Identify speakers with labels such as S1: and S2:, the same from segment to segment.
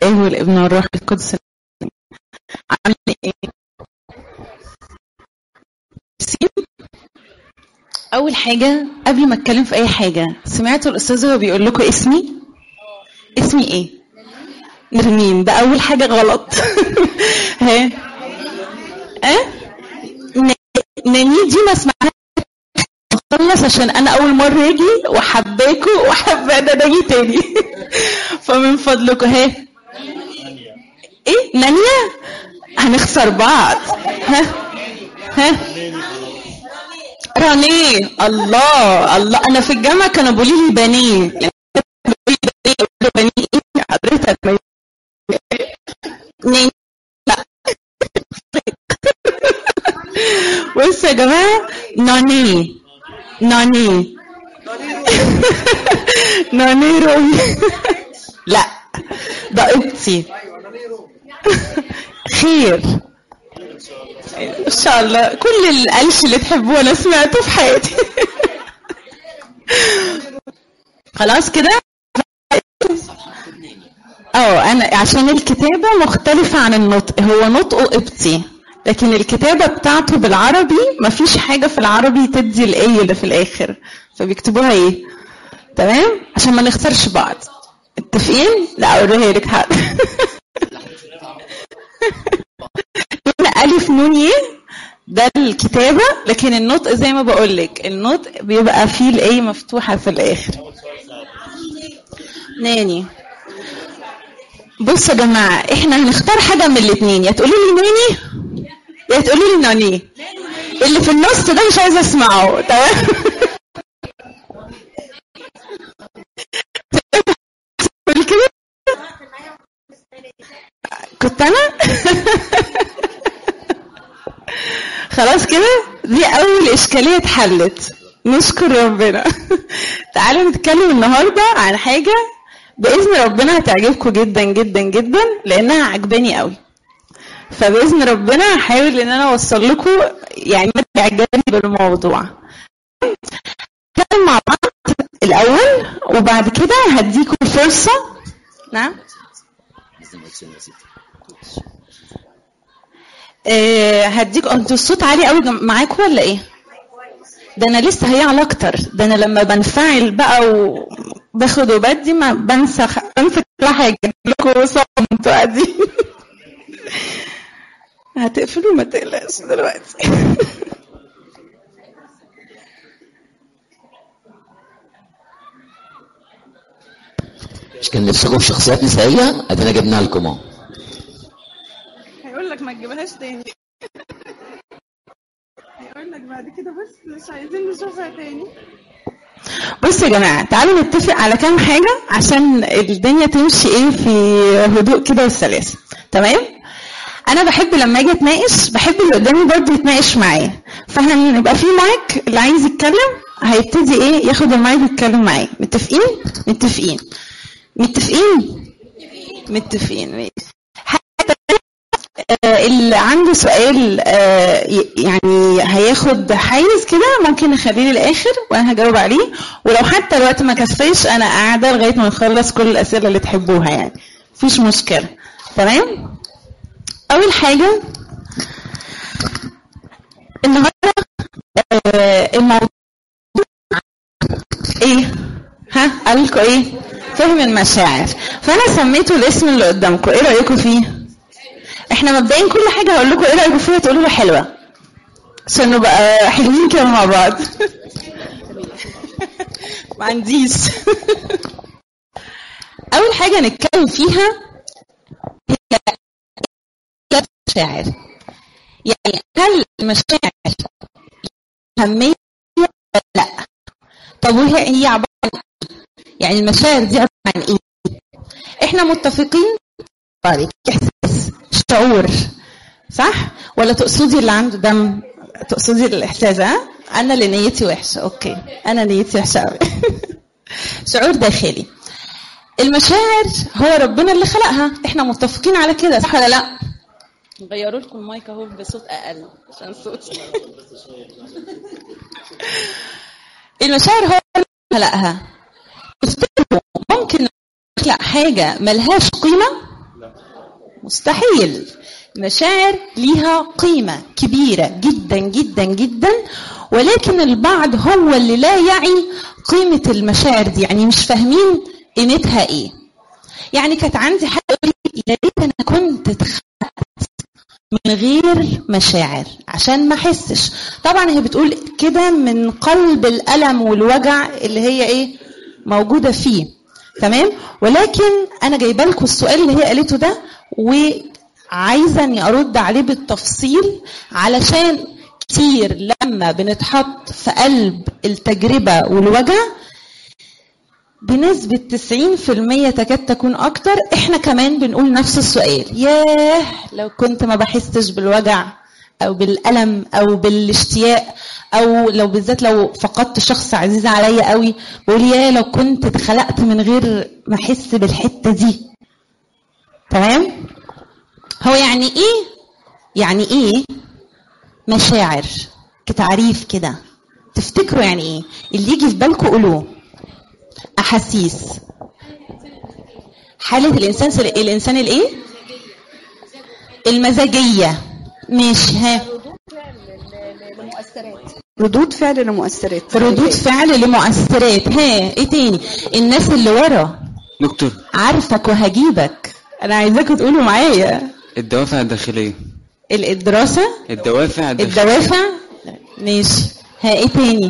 S1: الاب والابن والروح القدس عامل ايه سين؟ اول حاجه قبل ما اتكلم في اي حاجه سمعتوا الاستاذ وهو بيقول لكم اسمي اسمي ايه نرمين ده اول حاجه غلط ها اه ناني دي ما اسمعها خلص عشان انا اول مره اجي وحباكوا وحابه انا اجي تاني فمن فضلكم ها ايه نانيا هنخسر بعض ها ها رانيه الله الله انا في الجامعه كانوا بيقولوا لي بنيه يعني بيقولوا بنيه ايه حضرتك ناني لا بصوا يا جماعه ناني ناني ناني رومي لا ده قبطي خير ان شاء الله كل القلش اللي تحبوه انا سمعته في حياتي خلاص كده اه انا عشان الكتابه مختلفه عن النطق هو نطقه قبطي لكن الكتابة بتاعته بالعربي مفيش حاجة في العربي تدي الاي اللي في الآخر فبيكتبوها ايه تمام عشان ما نخسرش بعض متفقين لا اوريها لك حد هنا ألف نون ي ده الكتابة لكن النطق زي ما بقول لك النطق بيبقى فيه الاي مفتوحة في الآخر ناني بصوا يا جماعة احنا هنختار حاجة من الاثنين يا تقولوا لي ناني يا تقولوا لي ناني اللي في النص ده مش عايزه اسمعه تمام كده كنت انا خلاص كده دي اول اشكاليه اتحلت نشكر ربنا تعالوا نتكلم النهارده عن حاجه باذن ربنا هتعجبكم جدا جدا جدا لانها عجباني قوي فباذن ربنا هحاول ان انا اوصل لكم يعني اعجابي بالموضوع نتكلم مع بعض الاول وبعد كده هديكم فرصه نعم آه هديكم انتوا الصوت عالي قوي معاكم ولا ايه ده انا لسه هيعلى اكتر ده انا لما بنفعل بقى وباخد وبدي ما بنسى بنسى كل حاجه لكم صمت قاعدين هتقفلوا ما تقلقش دلوقتي
S2: مش كان نفسكم في شخصيات نسائية ادينا جبناها لكم اهو
S1: هيقول لك ما تجيبهاش تاني هيقول لك بعد كده بس مش عايزين نشوفها تاني بصوا يا جماعة تعالوا نتفق على كام حاجة عشان الدنيا تمشي ايه في هدوء كده والسلاسة تمام؟ انا بحب لما اجي اتناقش بحب اللي قدامي برضه يتناقش معايا فهنبقى في مايك اللي عايز يتكلم هيبتدي ايه ياخد المايك ويتكلم معايا متفقين متفقين متفقين متفقين ماشي آه اللي عنده سؤال آه يعني هياخد حيز كده ممكن نخليه للاخر وانا هجاوب عليه ولو حتى الوقت ما كفاش انا قاعده لغايه ما نخلص كل الاسئله اللي تحبوها يعني مفيش مشكله تمام أول حاجة النهاردة آه الموضوع إيه؟ ها؟ قال لكم إيه؟ فهم المشاعر فأنا سميته الاسم اللي قدامكم إيه رأيكم فيه؟ إحنا مبدئيا كل حاجة هقول لكم إيه رأيكم فيها تقولوا له حلوة عشان نبقى حلوين كده مع بعض ما عنديش أول حاجة نتكلم فيها هي المشاعر يعني هل المشاعر أهمية ولا لا طب وهي هي عبارة عن ايه يعني المشاعر دي عبارة عن ايه احنا متفقين طريق احساس شعور صح ولا تقصدي اللي عنده دم تقصدي الاحساس ها انا اللي نيتي وحشه اوكي انا نيتي وحشه قوي شعور داخلي المشاعر هو ربنا اللي خلقها احنا متفقين على كده صح ولا لا غيروا لكم المايك اهو بصوت اقل عشان صوتي المشاعر هو اللي خلقها تفتكروا ممكن نخلق حاجه ملهاش قيمه مستحيل المشاعر ليها قيمة كبيرة جدا جدا جدا ولكن البعض هو اللي لا يعي قيمة المشاعر دي يعني مش فاهمين قيمتها ايه يعني كانت عندي حاجة تقول لي يا ريت انا كنت اتخلقت من غير مشاعر عشان ما احسش طبعا هي بتقول كده من قلب الالم والوجع اللي هي ايه موجوده فيه تمام ولكن انا جايبه لكم السؤال اللي هي قالته ده وعايزه اني ارد عليه بالتفصيل علشان كتير لما بنتحط في قلب التجربه والوجع بنسبة 90% تكاد تكون أكتر إحنا كمان بنقول نفس السؤال ياه لو كنت ما بحسش بالوجع أو بالألم أو بالاشتياق أو لو بالذات لو فقدت شخص عزيز عليا قوي بقول ياه لو كنت اتخلقت من غير ما أحس بالحتة دي تمام هو يعني إيه يعني إيه مشاعر كتعريف كده تفتكروا يعني إيه اللي يجي في بالكم قولوه احاسيس حاله الانسان سل... الانسان الايه المزاجيه ماشي ها
S3: ردود فعل لمؤثرات
S1: ردود فعل لمؤثرات ها ايه تاني الناس اللي ورا
S4: دكتور
S1: عارفك وهجيبك انا عايزاكم تقولوا معايا
S4: الدوافع الداخلية
S1: ال- الدراسه
S4: الدوافع الداخلية
S1: الدوافع ماشي ها ايه تاني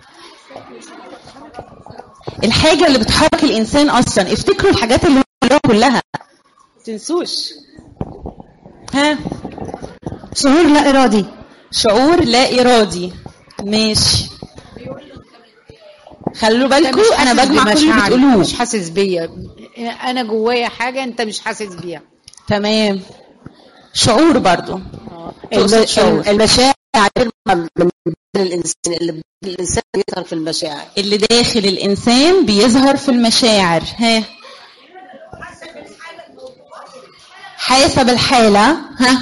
S1: الحاجه اللي بتحرك الانسان اصلا افتكروا الحاجات اللي قلناها كلها تنسوش ها
S3: شعور لا ارادي
S1: شعور لا ارادي ماشي خلوا بالكم انا بجمع كل اللي بتقولوه
S5: مش حاسس بيا انا جوايا حاجه انت مش حاسس بيها
S1: تمام شعور برضو تقصد شعور
S6: المشاعر من الانسان اللي الانسان يظهر في المشاعر
S1: اللي داخل الانسان بيظهر في المشاعر ها حسب الحالة ها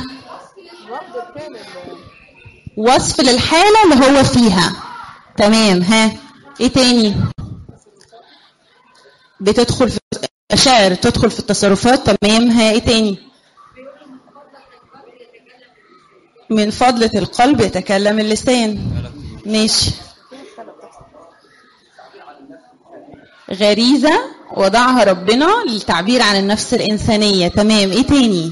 S1: وصف للحالة اللي هو فيها تمام ها ايه تاني بتدخل في مشاعر تدخل في التصرفات تمام ها ايه تاني من فضلة القلب يتكلم اللسان ماشي غريزة وضعها ربنا للتعبير عن النفس الإنسانية تمام إيه تاني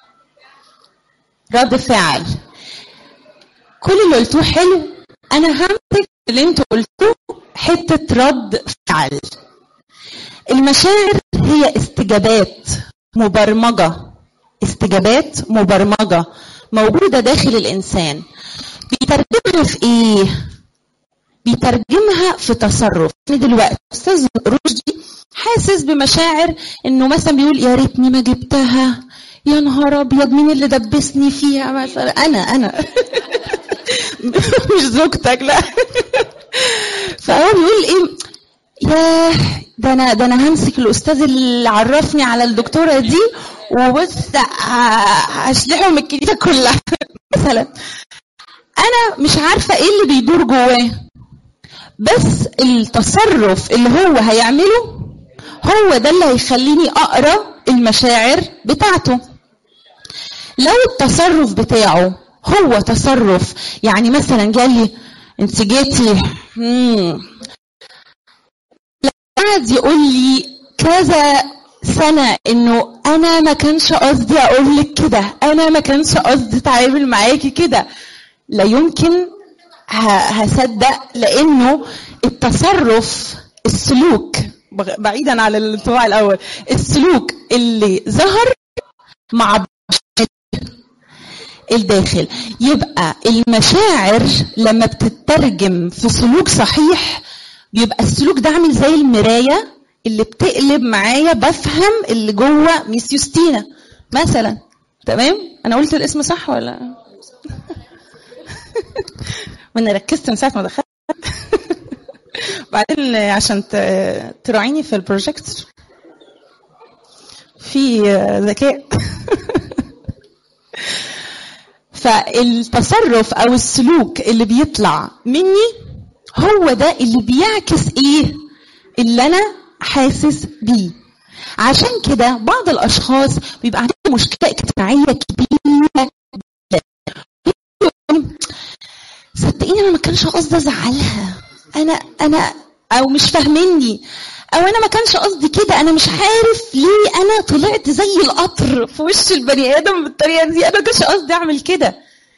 S1: رد فعل كل اللي قلتوه حلو أنا همسك اللي انتوا قلتوه حتة رد فعل المشاعر هي استجابات مبرمجة استجابات مبرمجة موجودة داخل الإنسان بيترجمها في إيه؟ بيترجمها في تصرف يعني دلوقتي استاذ رشدي حاسس بمشاعر انه مثلا بيقول يا ريتني ما جبتها يا نهار ابيض مين اللي دبسني فيها مثلا انا انا مش زوجتك لا فهو بيقول ايه ياه ده انا ده انا همسك الاستاذ اللي عرفني على الدكتوره دي وبص هشلحه من الكنيسه كلها مثلا انا مش عارفه ايه اللي بيدور جواه بس التصرف اللي هو هيعمله هو ده اللي هيخليني اقرا المشاعر بتاعته لو التصرف بتاعه هو تصرف يعني مثلا جالي انت جيتي مم. قعد يقول لي كذا سنة انه انا ما كانش قصدي اقول لك كده انا ما كانش قصدي اتعامل معاكي كده لا يمكن هصدق لانه التصرف السلوك بعيدا عن الانطباع الاول السلوك اللي ظهر مع الداخل يبقى المشاعر لما بتترجم في سلوك صحيح بيبقى السلوك ده عامل زي المرايه اللي بتقلب معايا بفهم اللي جوه ميس يوستينا مثلا تمام انا قلت الاسم صح ولا وانا ركزت من ساعه ما دخلت بعدين عشان تراعيني في البروجكت في ذكاء فالتصرف او السلوك اللي بيطلع مني هو ده اللي بيعكس ايه اللي انا حاسس بيه عشان كده بعض الاشخاص بيبقى عندهم مشكله اجتماعيه كبيره جدا صدقيني انا ما كانش قصدي ازعلها انا انا او مش فاهمني او انا ما كانش قصدي كده انا مش عارف ليه انا طلعت زي القطر في وش البني ادم بالطريقه دي انا ما كانش قصدي اعمل كده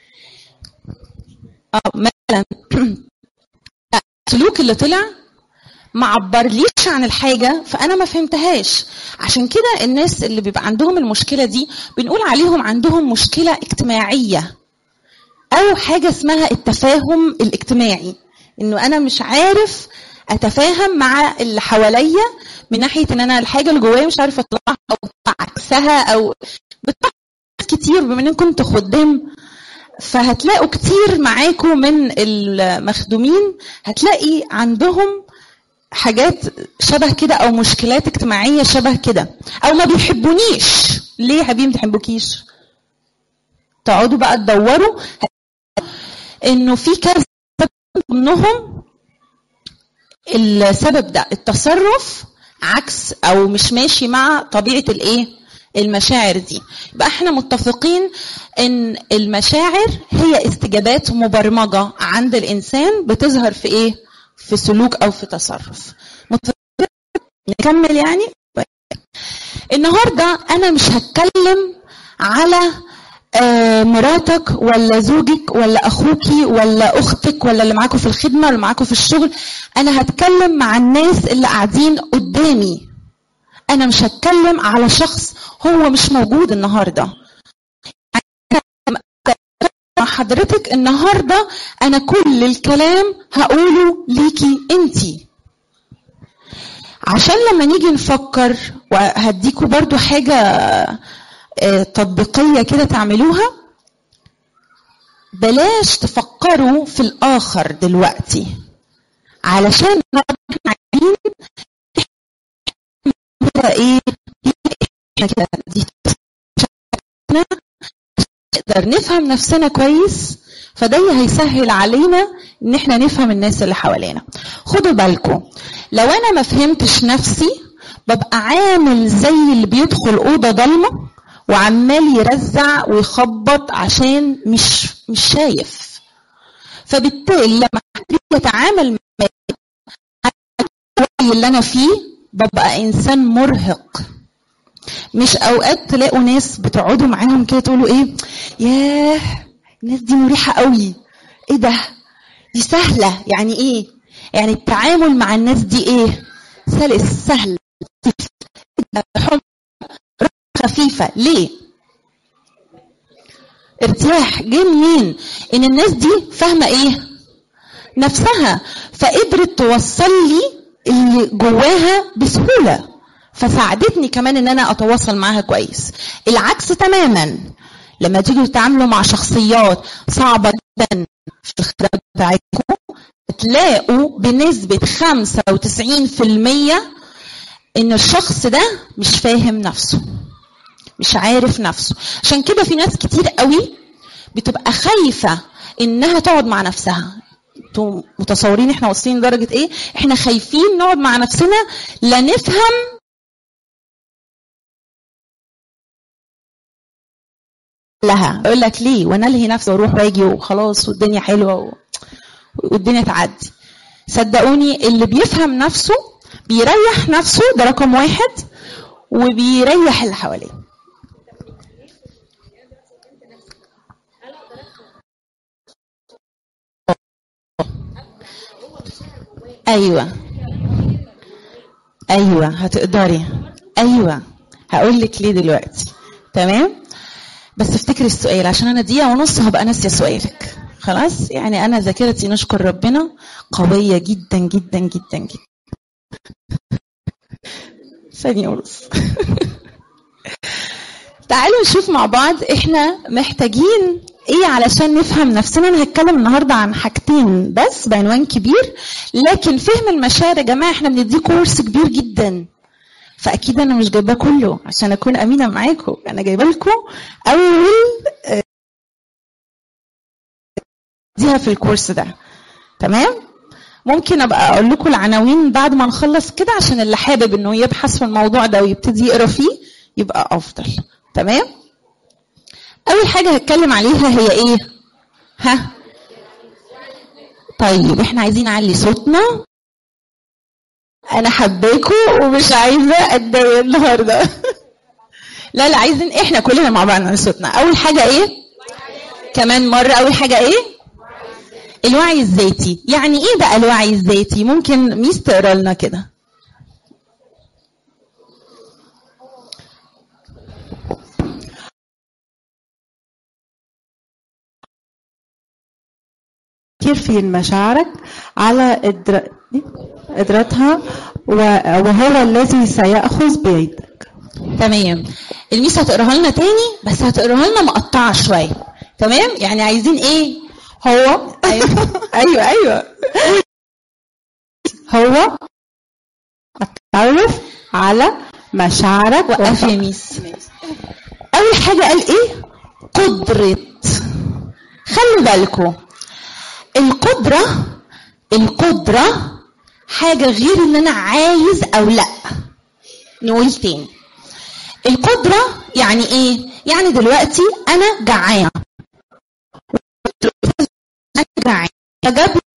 S1: اه مثلا السلوك اللي طلع ما عبرليش عن الحاجة فأنا ما فهمتهاش عشان كده الناس اللي بيبقى عندهم المشكلة دي بنقول عليهم عندهم مشكلة اجتماعية أو حاجة اسمها التفاهم الاجتماعي إنه أنا مش عارف أتفاهم مع اللي حواليا من ناحية إن أنا الحاجة اللي جوايا مش عارفة أطلعها أو أطلع عكسها أو بتطلع كتير بما إن كنت خدام فهتلاقوا كتير معاكم من المخدومين هتلاقي عندهم حاجات شبه كده او مشكلات اجتماعيه شبه كده او ما بيحبونيش ليه يا حبيبي ما بتحبوكيش تقعدوا بقى تدوروا انه في كذا سبب منهم السبب ده التصرف عكس او مش ماشي مع طبيعه الايه المشاعر دي يبقى احنا متفقين ان المشاعر هي استجابات مبرمجه عند الانسان بتظهر في ايه في سلوك او في تصرف متفقين نكمل يعني النهارده انا مش هتكلم على آه، مراتك ولا زوجك ولا اخوكي ولا اختك ولا اللي معاكم في الخدمه ولا معاكم في الشغل انا هتكلم مع الناس اللي قاعدين قدامي انا مش هتكلم على شخص هو مش موجود النهارده مع حضرتك النهارده انا كل الكلام هقوله ليكي انتي عشان لما نيجي نفكر وهديكوا برضو حاجة آه، تطبيقية كده تعملوها بلاش تفكروا في الآخر دلوقتي علشان احنا عايزين كده ايه احنا كده دي نقدر نفهم نفسنا كويس فده هيسهل علينا ان احنا نفهم الناس اللي حوالينا خدوا بالكم لو انا ما فهمتش نفسي ببقى عامل زي اللي بيدخل اوضه ضلمه وعمال يرزع ويخبط عشان مش مش شايف فبالتالي لما حد يتعامل معايا اللي انا فيه ببقى انسان مرهق مش اوقات تلاقوا ناس بتقعدوا معاهم كده تقولوا ايه ياه الناس دي مريحه قوي ايه ده دي سهله يعني ايه يعني التعامل مع الناس دي ايه سلس سهل حب خفيفه ليه ارتياح جه منين ان الناس دي فاهمه ايه نفسها فقدرت توصل لي اللي جواها بسهوله فساعدتني كمان ان انا اتواصل معاها كويس العكس تماما لما تيجوا تتعاملوا مع شخصيات صعبة جدا في الخدمات بتاعتكم تلاقوا بنسبة 95% ان الشخص ده مش فاهم نفسه مش عارف نفسه عشان كده في ناس كتير قوي بتبقى خايفة انها تقعد مع نفسها انتوا متصورين احنا واصلين لدرجة ايه احنا خايفين نقعد مع نفسنا لا نفهم لها اقول لك ليه وانا الهي نفسي واروح واجي وخلاص والدنيا حلوه و... والدنيا تعدي صدقوني اللي بيفهم نفسه بيريح نفسه ده رقم واحد وبيريح اللي حواليه ايوه ايوه هتقدري ايوه هقول لك ليه دلوقتي تمام بس افتكري السؤال عشان انا دقيقه ونص هبقى ناسيه سؤالك خلاص يعني انا ذاكرتي نشكر ربنا قويه جدا جدا جدا جدا ثانيه ونص تعالوا نشوف مع بعض احنا محتاجين ايه علشان نفهم نفسنا انا هتكلم النهارده عن حاجتين بس بعنوان كبير لكن فهم المشاعر يا جماعه احنا بنديه كورس كبير جدا فاكيد انا مش جايباه كله عشان اكون امينه معاكم انا جايبه لكم اول آه، ديها في الكورس ده تمام ممكن ابقى اقول لكم العناوين بعد ما نخلص كده عشان اللي حابب انه يبحث في الموضوع ده ويبتدي يقرا فيه يبقى افضل تمام اول حاجه هتكلم عليها هي ايه ها طيب احنا عايزين نعلي صوتنا انا حباكم ومش عايزه اتضايق النهارده لا لا عايزين احنا كلنا مع بعض نعلي صوتنا اول حاجه ايه كمان مره اول حاجه ايه الوعي الذاتي يعني ايه بقى الوعي الذاتي ممكن ميس تقرا لنا كده
S3: كتير في مشاعرك على إدر... إدرتها و- وهو الذي سيأخذ بيدك
S1: تمام الميس هتقراها لنا تاني بس هتقراها لنا مقطعه شويه تمام يعني عايزين ايه
S3: هو
S1: ايوه ايوه, أيوة.
S3: هو التعرف على مشاعرك
S1: وقف يا ميس اول حاجه قال ايه قدره خلوا بالكم القدره القدره حاجه غير ان انا عايز او لا نقول تاني القدره يعني ايه يعني دلوقتي انا جعان انا جعان فجاب لي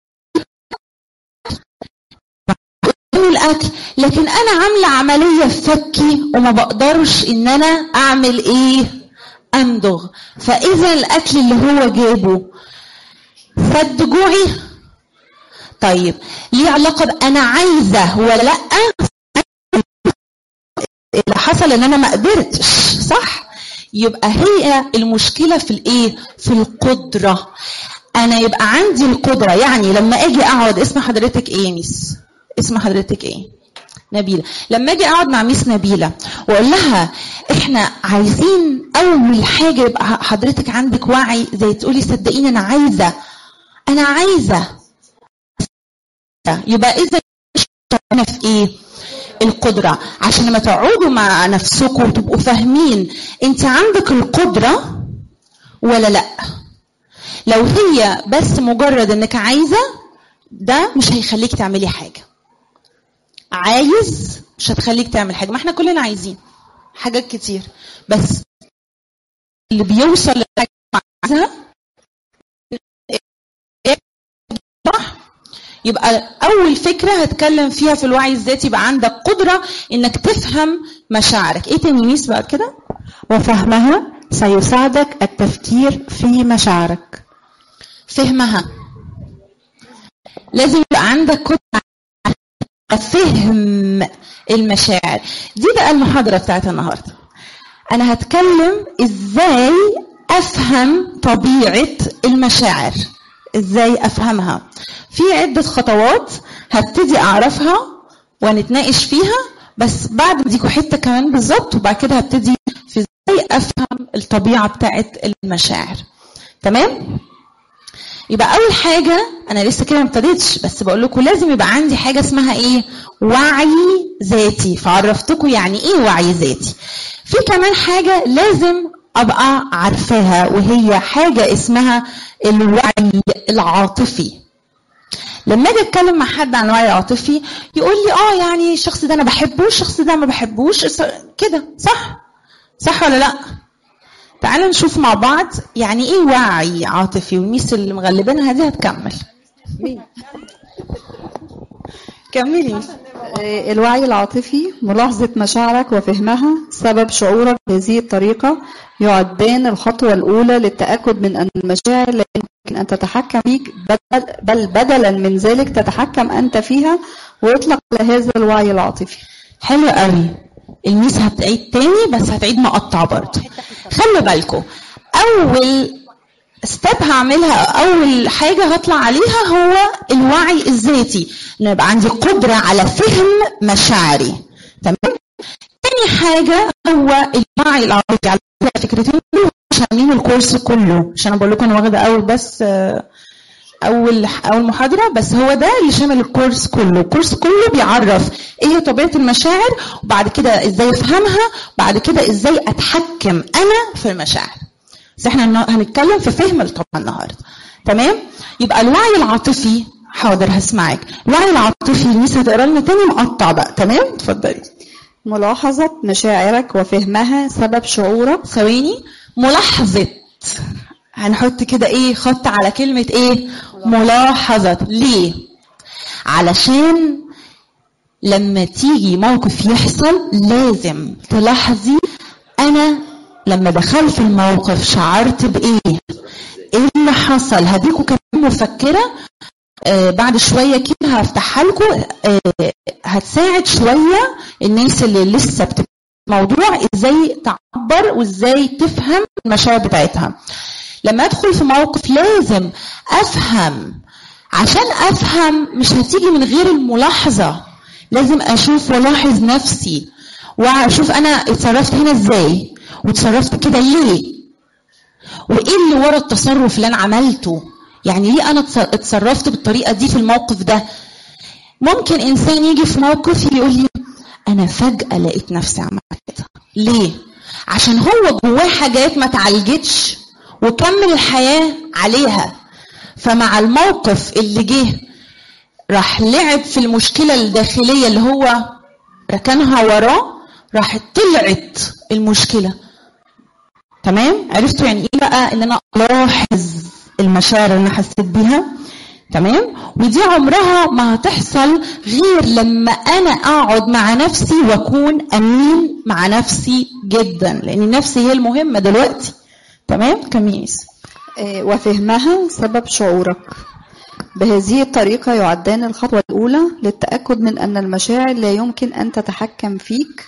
S1: الاكل لكن انا عامله عمليه في فكي وما بقدرش ان انا اعمل ايه امضغ فاذا الاكل اللي هو جابه سد جوعي طيب ليه علاقه بانا عايزه ولا لا اللي حصل ان انا ما قدرتش صح يبقى هي المشكله في الايه في القدره انا يبقى عندي القدره يعني لما اجي اقعد اسم حضرتك ايه يا ميس اسم حضرتك ايه نبيله لما اجي اقعد مع ميس نبيله واقول لها احنا عايزين اول حاجه يبقى حضرتك عندك وعي زي تقولي صدقيني انا عايزه انا عايزه يبقى اذا انا في ايه القدرة عشان لما تقعدوا مع نفسكم وتبقوا فاهمين انت عندك القدرة ولا لا لو هي بس مجرد انك عايزة ده مش هيخليك تعملي حاجة عايز مش هتخليك تعمل حاجة ما احنا كلنا عايزين حاجات كتير بس اللي بيوصل لحاجة عايزها صح يبقى اول فكره هتكلم فيها في الوعي الذاتي يبقى عندك قدره انك تفهم مشاعرك ايه تاني ميس بعد كده
S3: وفهمها سيساعدك التفكير في مشاعرك
S1: فهمها لازم يبقى عندك قدره على فهم المشاعر دي بقى المحاضره بتاعت النهارده انا هتكلم ازاي افهم طبيعه المشاعر ازاي افهمها في عدة خطوات هبتدي اعرفها ونتناقش فيها بس بعد ما اديكوا حته كمان بالظبط وبعد كده هبتدي في ازاي افهم الطبيعه بتاعت المشاعر تمام يبقى اول حاجه انا لسه كده ما ابتديتش بس بقول لكم لازم يبقى عندي حاجه اسمها ايه وعي ذاتي فعرفتكم يعني ايه وعي ذاتي في كمان حاجه لازم ابقى عارفاها وهي حاجه اسمها الوعي العاطفي لما اجي اتكلم مع حد عن وعي عاطفي يقول لي اه يعني الشخص ده انا بحبه الشخص ده ما بحبوش كده صح صح ولا لا تعالوا نشوف مع بعض يعني ايه وعي عاطفي والميس اللي مغلبينها دي هتكمل كملي ميس
S3: آه، الوعي العاطفي ملاحظة مشاعرك وفهمها سبب شعورك بهذه الطريقة يعدان الخطوة الأولى للتأكد من أن المشاعر لا يمكن أن تتحكم فيك بل- بل بدلا من ذلك تتحكم أنت فيها ويطلق على هذا الوعي العاطفي
S1: حلو قوي الميس هتعيد تاني بس هتعيد مقطع برضه خلوا بالكم اول ستيب هعملها اول حاجه هطلع عليها هو الوعي الذاتي ان يبقى عندي قدره على فهم مشاعري تمام تاني حاجه هو الوعي العاطفي على فكرة فكرتين دول شاملين الكورس كله عشان انا بقول لكم انا واخده اول بس آه، اول اول محاضره بس هو ده اللي شامل الكورس كله الكورس كله بيعرف ايه هي طبيعه المشاعر وبعد كده ازاي افهمها بعد كده ازاي اتحكم انا في المشاعر بس احنا النا- هنتكلم في فهم الطبع النهارده تمام يبقى الوعي العاطفي حاضر هسمعك الوعي العاطفي ميس هتقرا لنا تاني مقطع بقى تمام اتفضلي
S3: ملاحظة مشاعرك وفهمها سبب شعورك
S1: ثواني ملاحظة هنحط كده ايه خط على كلمة ايه ملاحظة ليه علشان لما تيجي موقف يحصل لازم تلاحظي انا لما دخلت في الموقف شعرت بايه ايه اللي حصل هديكوا كمان مفكرة آه بعد شوية كده هفتحها لكم آه هتساعد شوية الناس اللي لسه بتبقى موضوع ازاي تعبر وازاي تفهم المشاعر بتاعتها لما ادخل في موقف لازم افهم عشان افهم مش هتيجي من غير الملاحظة لازم اشوف والاحظ نفسي واشوف انا اتصرفت هنا ازاي وتصرفت كده ليه وايه اللي ورا التصرف اللي انا عملته يعني ليه انا اتصرفت بالطريقه دي في الموقف ده ممكن انسان يجي في موقف يقول لي انا فجاه لقيت نفسي عملت كده ليه عشان هو جواه حاجات ما اتعالجتش وكمل الحياه عليها فمع الموقف اللي جه راح لعب في المشكله الداخليه اللي هو ركنها وراه راح طلعت المشكله تمام عرفتوا يعني ايه بقى ان انا الاحظ المشاعر اللي انا حسيت بيها تمام ودي عمرها ما هتحصل غير لما انا اقعد مع نفسي واكون امين مع نفسي جدا لان نفسي هي المهمه دلوقتي تمام كميس
S3: آه، وفهمها سبب شعورك بهذه الطريقة يعدان الخطوة الأولى للتأكد من أن المشاعر لا يمكن أن تتحكم فيك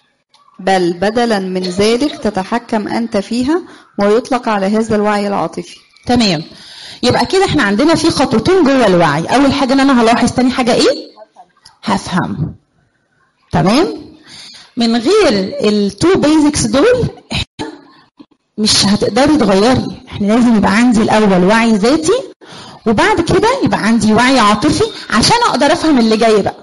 S3: بل بدلا من ذلك تتحكم أنت فيها ويطلق على هذا الوعي العاطفي
S1: تمام يبقى كده احنا عندنا في خطوتين جوه الوعي اول حاجه ان انا هلاحظ تاني حاجه ايه هفهم تمام من غير التو بيزكس دول احنا مش هتقدري تغيري احنا لازم يبقى عندي الاول وعي ذاتي وبعد كده يبقى عندي وعي عاطفي عشان اقدر افهم اللي جاي بقى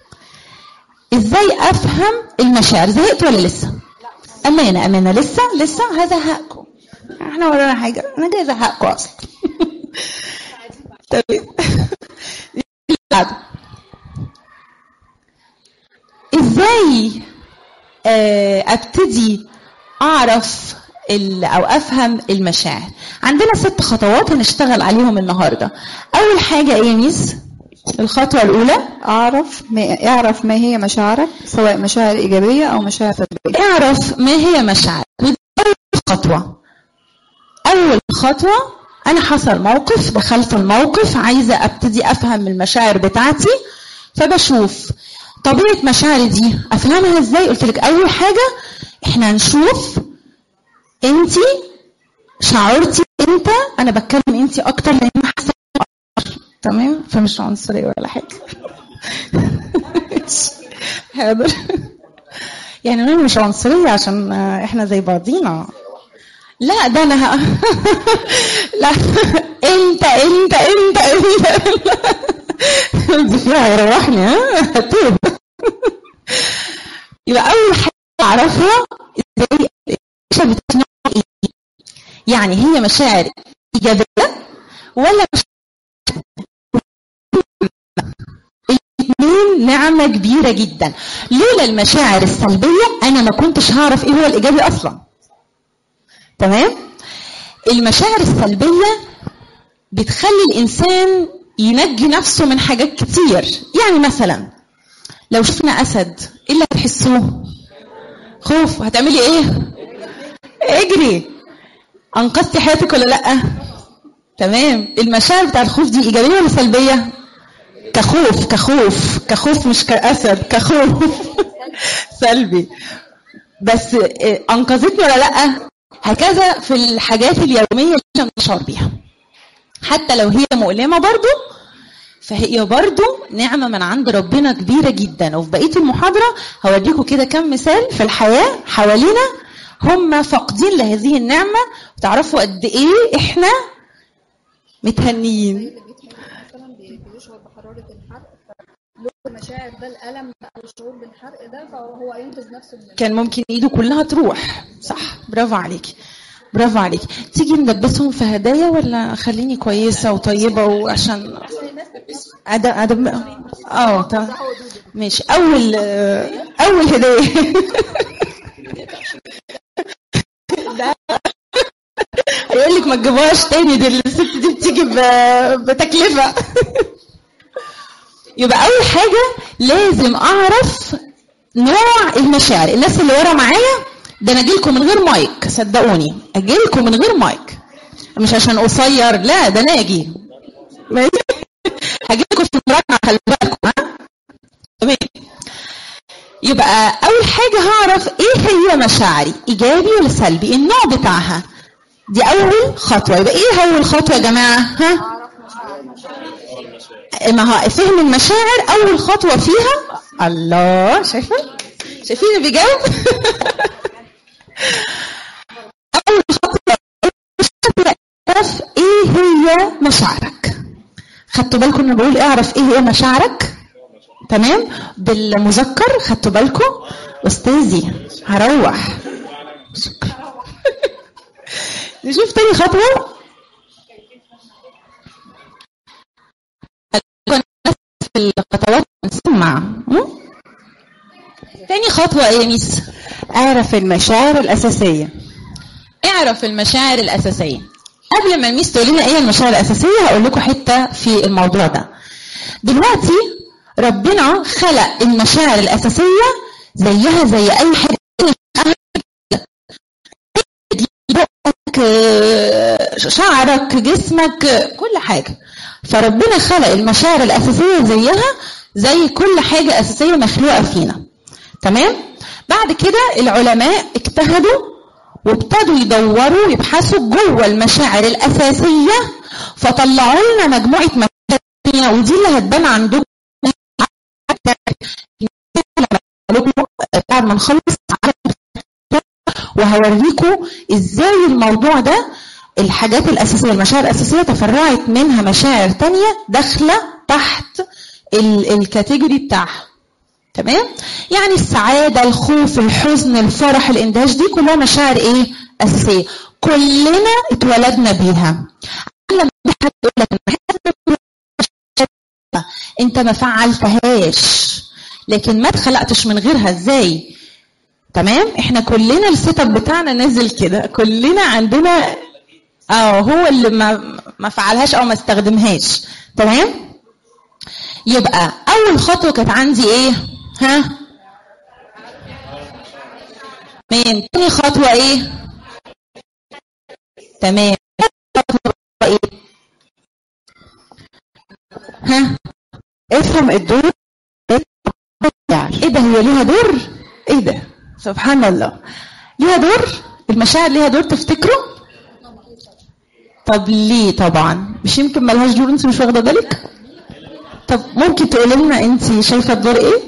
S1: ازاي افهم المشاعر زهقت ولا لسه امانه امانه لسه لسه هزهقكم احنا ورانا حاجه انا جاي ازهقكم اصلا تمام ازاي آه، ابتدي اعرف ال- او افهم المشاعر عندنا ست خطوات هنشتغل عليهم النهارده اول حاجه ايه يا ميس الخطوه الاولى
S3: أعرف ما اعرف ما هي مشاعرك سواء مشاعر إيجابية أو مشاعر سلبية
S1: اعرف ما هي مشاعر ودي اول خطوه اول خطوه انا حصل موقف دخلت الموقف عايزه ابتدي افهم المشاعر بتاعتي فبشوف طبيعه مشاعري دي افهمها ازاي قلت لك اول حاجه احنا هنشوف انت شعرتي امتى انا بتكلم انت اكتر لان أنا حاسه أكتر. تمام فمش عنصريه ولا حاجه حاضر يعني انا مش عنصريه عشان احنا زي بعضينا لا ده انا ه... لا انت انت انت انت دي فيها هيروحني ها هتوب يبقى اول حاجه اعرفها ازاي المشاعر بتاعتنا ايه يعني هي مشاعر ايجابيه ولا مشاعر الاثنين نعمه كبيره جدا لولا المشاعر السلبيه انا ما كنتش هعرف ايه هو الايجابي اصلا تمام المشاعر السلبيه بتخلي الانسان ينجي نفسه من حاجات كتير يعني مثلا لو شفنا اسد ايه اللي هتحسوه خوف هتعملي ايه اجري انقذتي حياتك ولا لا تمام المشاعر بتاع الخوف دي ايجابيه ولا سلبيه كخوف كخوف كخوف مش كاسد كخوف سلبي بس إيه، انقذتني ولا لا هكذا في الحاجات اليوميه اللي احنا بنشعر بيها حتى لو هي مؤلمه برضو فهي برضو نعمه من عند ربنا كبيره جدا وفي بقيه المحاضره هوريكم كده كم مثال في الحياه حوالينا هم فاقدين لهذه النعمه وتعرفوا قد ايه احنا متهنيين
S3: مثلا بيشعر بحرارة الحرق فلو المشاعر ده الألم أو الشعور بالحرق ده فهو ينقذ نفسه من
S1: كان ممكن ايده كلها تروح صح برافو عليكي برافو عليكي تيجي ندبسهم في هدايا ولا خليني كويسه وطيبه وعشان
S3: الناس
S1: ادم ادم اه طب ماشي اول اول هديه ده هيقول لك ما تجيبوهاش تاني دي الست دي بتيجي ب- بتكلفه يبقى اول حاجه لازم اعرف نوع المشاعر الناس اللي ورا معايا ده انا اجيلكم من غير مايك صدقوني اجيلكم من غير مايك مش عشان قصير لا ده انا اجي ماشي؟ هجيلكم في المراجعه خلي بالكم ها تمام يبقى اول حاجه هعرف ايه هي مشاعري ايجابي ولا سلبي النوع بتاعها دي اول خطوه يبقى ايه اول خطوه يا جماعه ها ما هو فهم المشاعر اول خطوه فيها الله شايفه شايفين اللي بيجاوب اول خطوه اعرف ايه هي مشاعرك خدتوا بالكم ان بقول اعرف ايه هي مشاعرك تمام بالمذكر خدتوا بالكم استاذي هروح شكرا نشوف تاني خطوه في الخطوات نسمع م? تاني خطوة ايه يا ميس؟
S3: اعرف المشاعر الاساسيه
S1: اعرف المشاعر الأساسية قبل ما الميس تقول لنا ايه المشاعر الأساسية هقول لكم حتة في الموضوع ده دلوقتي ربنا خلق المشاعر الأساسية زيها زي أي حاجة بقك آه، شعرك جسمك آه، كل حاجة فربنا خلق المشاعر الأساسية زيها زي كل حاجة أساسية مخلوقة فينا تمام بعد كده العلماء اجتهدوا وابتدوا يدوروا يبحثوا جوه المشاعر الأساسية فطلعوا لنا مجموعة مشاعر تانية ودي اللي هتبان عندكم بعد ما نخلص وهوريكم ازاي الموضوع ده الحاجات الأساسية المشاعر الأساسية تفرعت منها مشاعر تانية داخلة تحت ال- الكاتيجوري بتاعها تمام يعني السعادة الخوف الحزن الفرح الاندهاش دي كلها مشاعر ايه أساسية كلنا اتولدنا بيها لما حد يقول لك أنا بحس إن انت ما فعلتهاش لكن ما اتخلقتش من غيرها ازاي تمام احنا كلنا السيت اب بتاعنا نازل كده كلنا عندنا اه هو اللي ما ما فعلهاش او ما استخدمهاش تمام يبقى اول خطوه كانت عندي ايه ها تمام تاني خطوه ايه تمام خطوه ايه ها
S3: افهم الدور
S1: ايه ده هي ليها دور ايه ده سبحان الله ليها دور المشاعر ليها دور تفتكروا طب ليه طبعا مش يمكن ملهاش دور انت مش واخده بالك طب ممكن تقولي لنا انت شايفه الدور ايه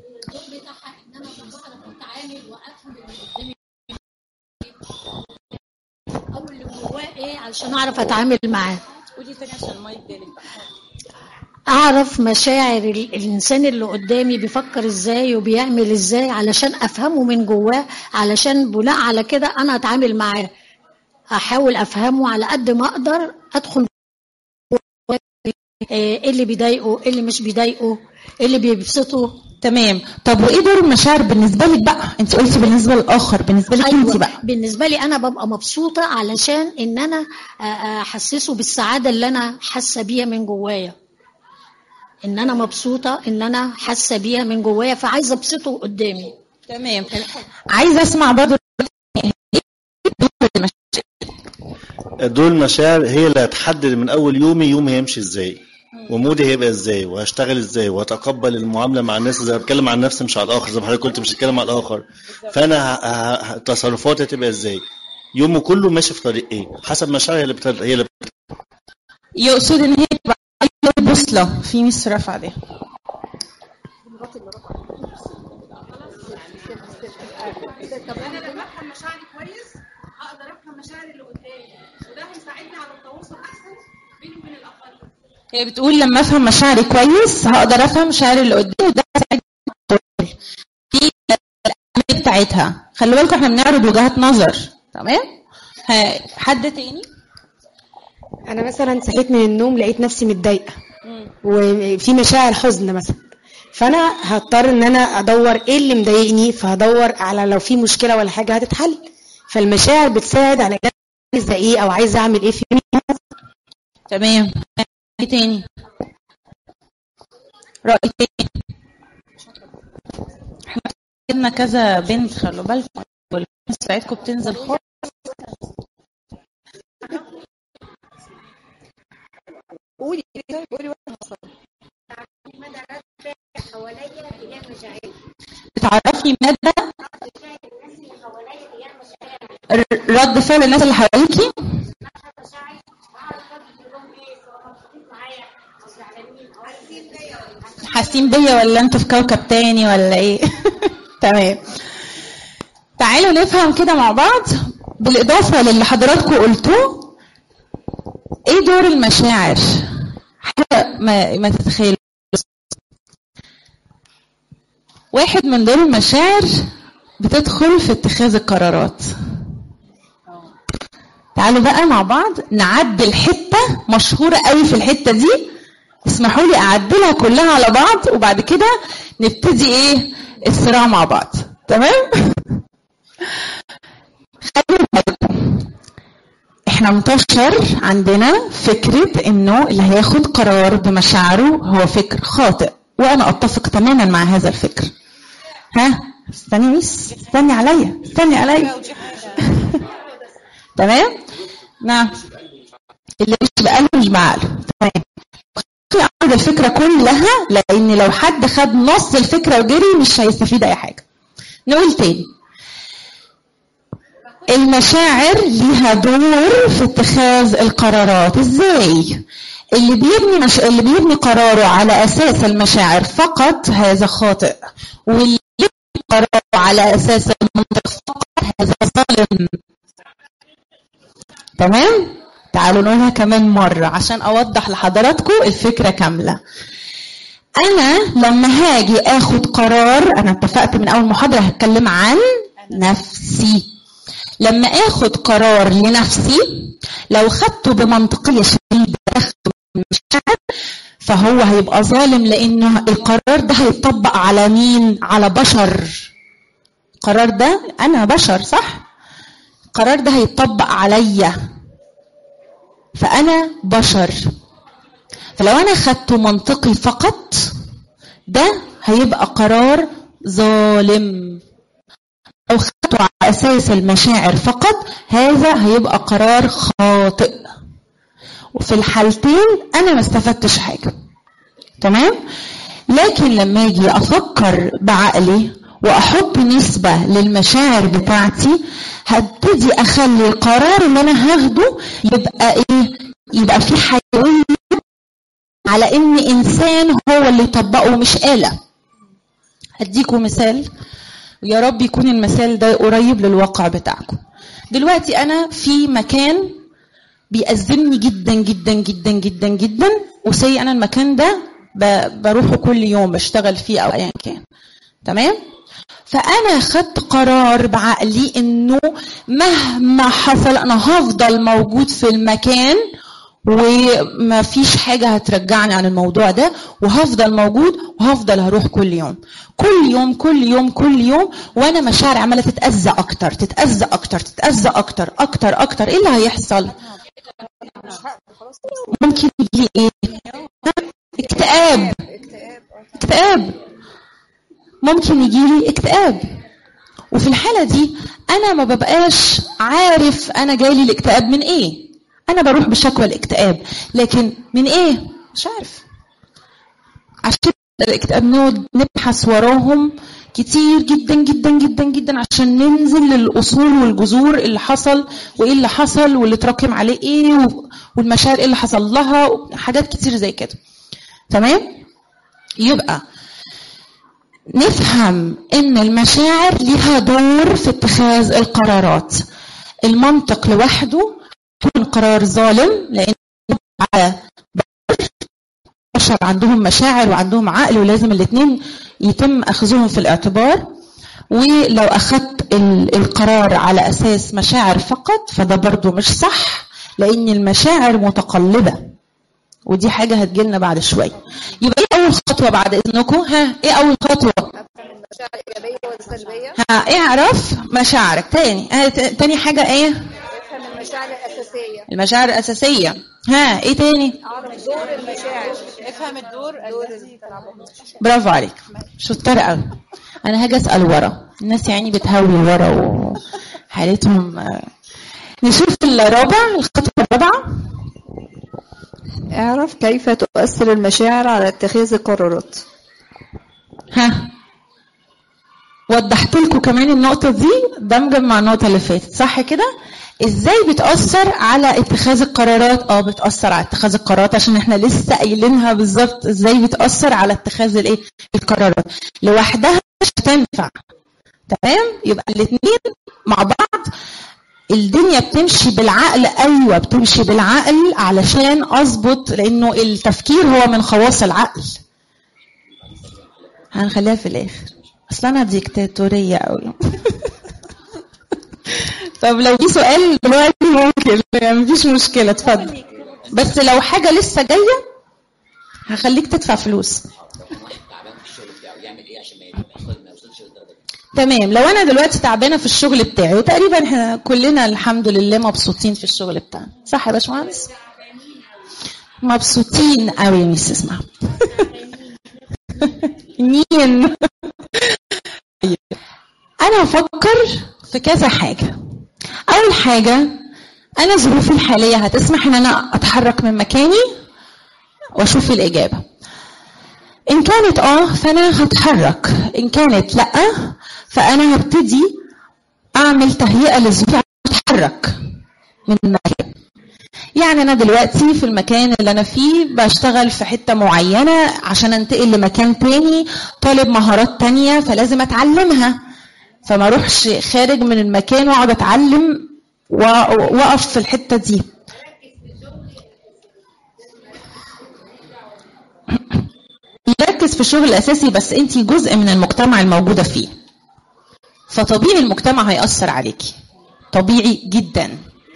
S7: او اللي جواه ايه علشان اعرف اتعامل معاه
S1: قولي تاني عشان المايك جالك
S7: اعرف مشاعر ال- الانسان اللي قدامي بيفكر ازاي وبيعمل ازاي علشان افهمه من جواه علشان بناء على كده انا اتعامل معاه احاول افهمه على قد ما اقدر ادخل جواه. ايه اللي بيضايقه ايه اللي مش بيضايقه ايه اللي بيبسطه
S1: تمام طب وايه دور المشاعر بالنسبه لك بقى انت قلتي بالنسبه للاخر بالنسبه لك انت بقى
S7: بالنسبه لي انا ببقى مبسوطه علشان ان انا آه، آه، احسسه بالسعاده اللي انا حاسه بيها من جوايا ان انا مبسوطه ان انا حاسه بيها من جوايا فعايزه ابسطه قدامي
S1: تمام عايزه اسمع برضه دور المشاعر
S8: دول المشاعر هي اللي هتحدد من اول يومي يومي هيمشي ازاي ومودي هيبقى ازاي وهشتغل ازاي وهتقبل المعامله مع الناس زي ما بتكلم عن نفسي مش على الاخر زي ما حضرتك قلت مش هتكلم على الاخر فانا ه- ه- ه- تصرفاتي هتبقى ازاي يومه كله ماشي في طريق ايه حسب مشاعري هي اللي بتر... هي اللي
S1: يقصد ان هي تبقى بوصله في ميس رفع ده
S9: طب انا لما افهم مشاعري كويس هقدر افهم مشاعر اللي قدامي وده هيساعدني على التواصل احسن بيني وبين الاخرين
S1: هي بتقول لما افهم مشاعري كويس هقدر افهم مشاعر اللي قدامي وده هيساعدني على التواصل. دي الاهميه بتاعتها خلي بالكم احنا بنعرض وجهات نظر تمام ها، حد تاني
S10: انا مثلا صحيت من النوم لقيت نفسي متضايقه وفي مشاعر حزن مثلا فانا هضطر ان انا ادور ايه اللي مضايقني فهدور على لو في مشكله ولا حاجه هتتحل فالمشاعر بتساعد على إن أنا عايزه ايه او عايزه اعمل ايه في
S1: تمام ايه تاني رأي تاني احنا جبنا كذا بنت خلوا بالكم والبنت بتاعتكم بتنزل خالص
S9: قولي قولي وانا
S1: بتعرفي مدى ر- رد فعل الناس اللي حواليكي حاسين بيا ولا انتوا في كوكب تاني ولا ايه تمام تعالوا نفهم كده مع بعض بالاضافه للي حضراتكم قلتوه ايه دور المشاعر حاجه ما, ما تتخيلوا واحد من دور المشاعر بتدخل في اتخاذ القرارات تعالوا بقى مع بعض نعدل حته مشهوره قوي في الحته دي اسمحوا لي اعدلها كلها على بعض وبعد كده نبتدي ايه الصراع مع بعض تمام خلوا بالكم احنا انتشر عندنا فكرة انه اللي هياخد قرار بمشاعره هو فكر خاطئ وانا اتفق تماما مع هذا الفكر ها استني ميس استني عليا استني عليا تمام نعم اللي مش بقاله مش بعقله تمام اخد الفكره كلها لان لو حد خد نص الفكره وجري مش هيستفيد اي حاجه نقول تاني المشاعر ليها دور في اتخاذ القرارات ازاي اللي بيبني مش... اللي بيبني قراره على اساس المشاعر فقط هذا خاطئ واللي بيبني قراره على اساس المنطق فقط هذا ظالم تمام تعالوا نقولها كمان مرة عشان أوضح لحضراتكم الفكرة كاملة أنا لما هاجي آخد قرار أنا اتفقت من أول محاضرة هتكلم عن نفسي لما آخد قرار لنفسي لو خدته بمنطقية شديدة أخده من المشاعر فهو هيبقى ظالم لأنه القرار ده هيطبق على مين؟ على بشر القرار ده أنا بشر صح؟ القرار ده هيطبق عليا فأنا بشر فلو أنا خدته منطقي فقط ده هيبقى قرار ظالم لو خدته على أساس المشاعر فقط هذا هيبقى قرار خاطئ وفي الحالتين أنا ما استفدتش حاجة تمام لكن لما أجي أفكر بعقلي واحط نسبة للمشاعر بتاعتي هبتدي اخلي القرار اللي انا هاخده يبقى ايه يبقى في حيوية على ان انسان هو اللي يطبقه مش آلة هديكم مثال ويا رب يكون المثال ده قريب للواقع بتاعكم دلوقتي انا في مكان بيأزمني جدا جدا جدا جدا جدا وسي انا المكان ده بروحه كل يوم بشتغل فيه او ايا كان تمام فانا خدت قرار بعقلي انه مهما حصل انا هفضل موجود في المكان وما فيش حاجة هترجعني عن الموضوع ده وهفضل موجود وهفضل هروح كل يوم كل يوم كل يوم كل يوم وانا مشاعري عمالة تتأذى اكتر تتأذى اكتر تتأذى اكتر اكتر اكتر ايه اللي هيحصل ممكن يجي ايه اكتئاب اكتئاب ممكن يجيلي اكتئاب وفي الحالة دي أنا ما ببقاش عارف أنا جايلي الاكتئاب من إيه أنا بروح بشكوى الاكتئاب لكن من إيه مش عارف عشان الاكتئاب نقعد نبحث وراهم كتير جدا جدا جدا جدا عشان ننزل للأصول والجذور اللي حصل وإيه اللي حصل واللي تراكم عليه إيه والمشاعر إيه اللي حصل لها حاجات كتير زي كده تمام يبقى نفهم ان المشاعر لها دور في اتخاذ القرارات المنطق لوحده يكون قرار ظالم لان على بشر عندهم مشاعر وعندهم عقل ولازم الاثنين يتم اخذهم في الاعتبار ولو اخذت القرار على اساس مشاعر فقط فده برضو مش صح لان المشاعر متقلبه ودي حاجه هتجيلنا بعد شويه يبقى ايه اول خطوه بعد اذنكم ها ايه اول خطوه
S3: المشاعر الايجابيه والسلبيه
S1: ها اعرف مشاعرك تاني ها ت- تاني حاجه ايه
S3: افهم المشاعر الاساسيه
S1: المشاعر الاساسيه ها ايه تاني
S3: اعرف دور المشاعر
S9: افهم الدور الذي
S1: برافو عليك شطار قوي انا هاجي اسال ورا الناس يعني بتهوي ورا وحالتهم آه. نشوف الرابع الخطوه الرابعه
S3: اعرف كيف تؤثر المشاعر على اتخاذ القرارات
S1: ها وضحت لكم كمان النقطة دي دمجا مع النقطة اللي فاتت صح كده؟ ازاي بتأثر على اتخاذ القرارات؟ اه بتأثر على اتخاذ القرارات عشان احنا لسه قايلينها بالظبط ازاي بتأثر على اتخاذ الايه؟ القرارات. لوحدها مش هتنفع. تمام؟ يبقى الاثنين مع بعض الدنيا بتمشي بالعقل ايوه بتمشي بالعقل علشان اظبط لانه التفكير هو من خواص العقل. هنخليها في الاخر اصل انا ديكتاتوريه قوي طب لو في سؤال دلوقتي ممكن يعني مفيش مشكله اتفضل بس لو حاجه لسه جايه هخليك تدفع فلوس تمام لو انا دلوقتي تعبانه في الشغل بتاعي وتقريبا احنا كلنا الحمد لله مبسوطين في الشغل بتاعنا صح يا باشمهندس مبسوطين قوي يا ميس اسمع مين انا هفكر في كذا حاجه اول حاجه انا ظروفي الحاليه هتسمح ان انا اتحرك من مكاني واشوف الاجابه ان كانت اه فانا هتحرك ان كانت لا فانا هبتدي اعمل تهيئه لظروفي عشان اتحرك من المكان يعني انا دلوقتي في المكان اللي انا فيه بشتغل في حته معينه عشان انتقل لمكان تاني طالب مهارات تانية فلازم اتعلمها فما اروحش خارج من المكان واقعد اتعلم و- واقف في الحته دي يركز في الشغل الاساسي بس انت جزء من المجتمع الموجوده فيه فطبيعي المجتمع هيأثر عليكي طبيعي جدا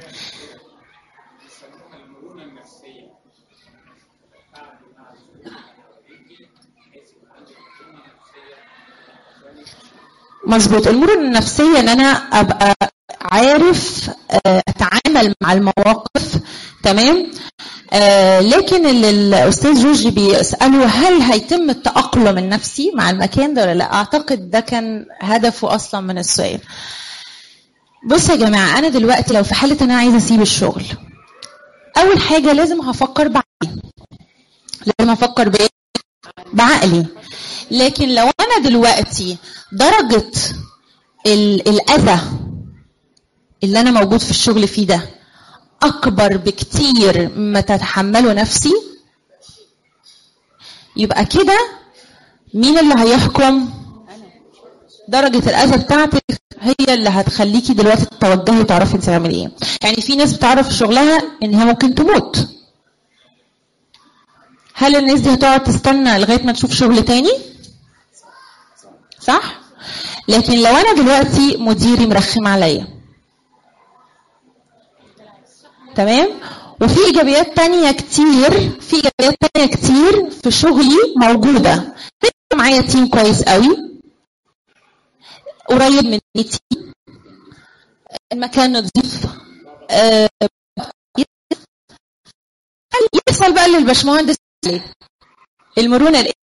S1: مظبوط المرونة النفسية ان انا ابقى عارف آه، اتعامل مع المواقف تمام آه، لكن اللي الاستاذ جورج بيساله هل هيتم التاقلم النفسي مع المكان ده ولا لا اعتقد ده كان هدفه اصلا من السؤال بصوا يا جماعه انا دلوقتي لو في حاله ان انا عايزه اسيب الشغل اول حاجه لازم هفكر بعقلي لازم افكر بايه بعقلي لكن لو انا دلوقتي درجه ال- الاذى اللي انا موجود في الشغل فيه ده اكبر بكتير مما تتحمله نفسي يبقى كده مين اللي هيحكم درجة الأذى بتاعتك هي اللي هتخليكي دلوقتي تتوجهي وتعرفي انت تعملي ايه. يعني في ناس بتعرف في شغلها ان هي ممكن تموت. هل الناس دي هتقعد تستنى لغاية ما تشوف شغل تاني؟ صح؟ لكن لو أنا دلوقتي مديري مرخم عليا تمام وفي ايجابيات تانية كتير في ايجابيات تانية كتير في شغلي موجودة معايا تيم كويس قوي قريب من بيتي المكان نظيف آه، يحصل بقى اللي الباشمهندس عليه. المرونة الإيه؟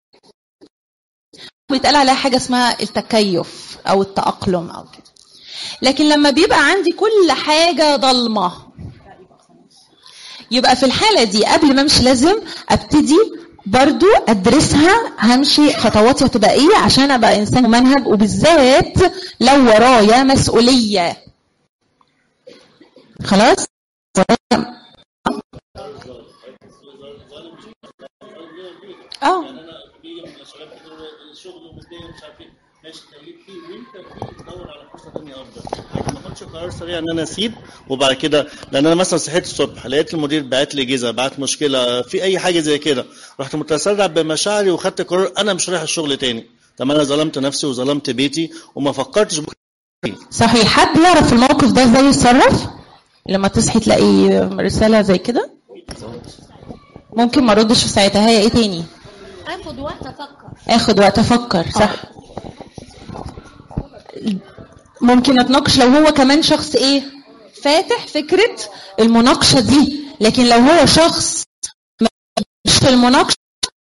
S1: بيتقال عليها حاجة اسمها التكيف أو التأقلم أو كده لكن لما بيبقى عندي كل حاجة ضلمة يبقى في الحالة دي قبل ما امشي لازم ابتدي برضو ادرسها همشي خطواتي هتبقى ايه عشان ابقى انسان ممنهج وبالذات لو ورايا مسؤولية خلاص اه
S8: ما اخدش قرار سريع ان انا اسيب وبعد كده لان انا مثلا صحيت الصبح لقيت المدير بعت لي جيزه بعت مشكله في اي حاجه زي كده رحت متسرع بمشاعري وخدت قرار انا مش رايح الشغل تاني طب انا ظلمت نفسي وظلمت بيتي وما فكرتش بكره
S1: صحيح حد يعرف في الموقف ده ازاي يتصرف لما تصحي تلاقي رسالة زي كده ممكن ما اردش في ساعتها هي ايه تاني
S7: اخد وقت افكر
S1: اخد وقت افكر صح ممكن اتناقش لو هو كمان شخص ايه فاتح فكرة المناقشة دي لكن لو هو شخص مش في المناقشة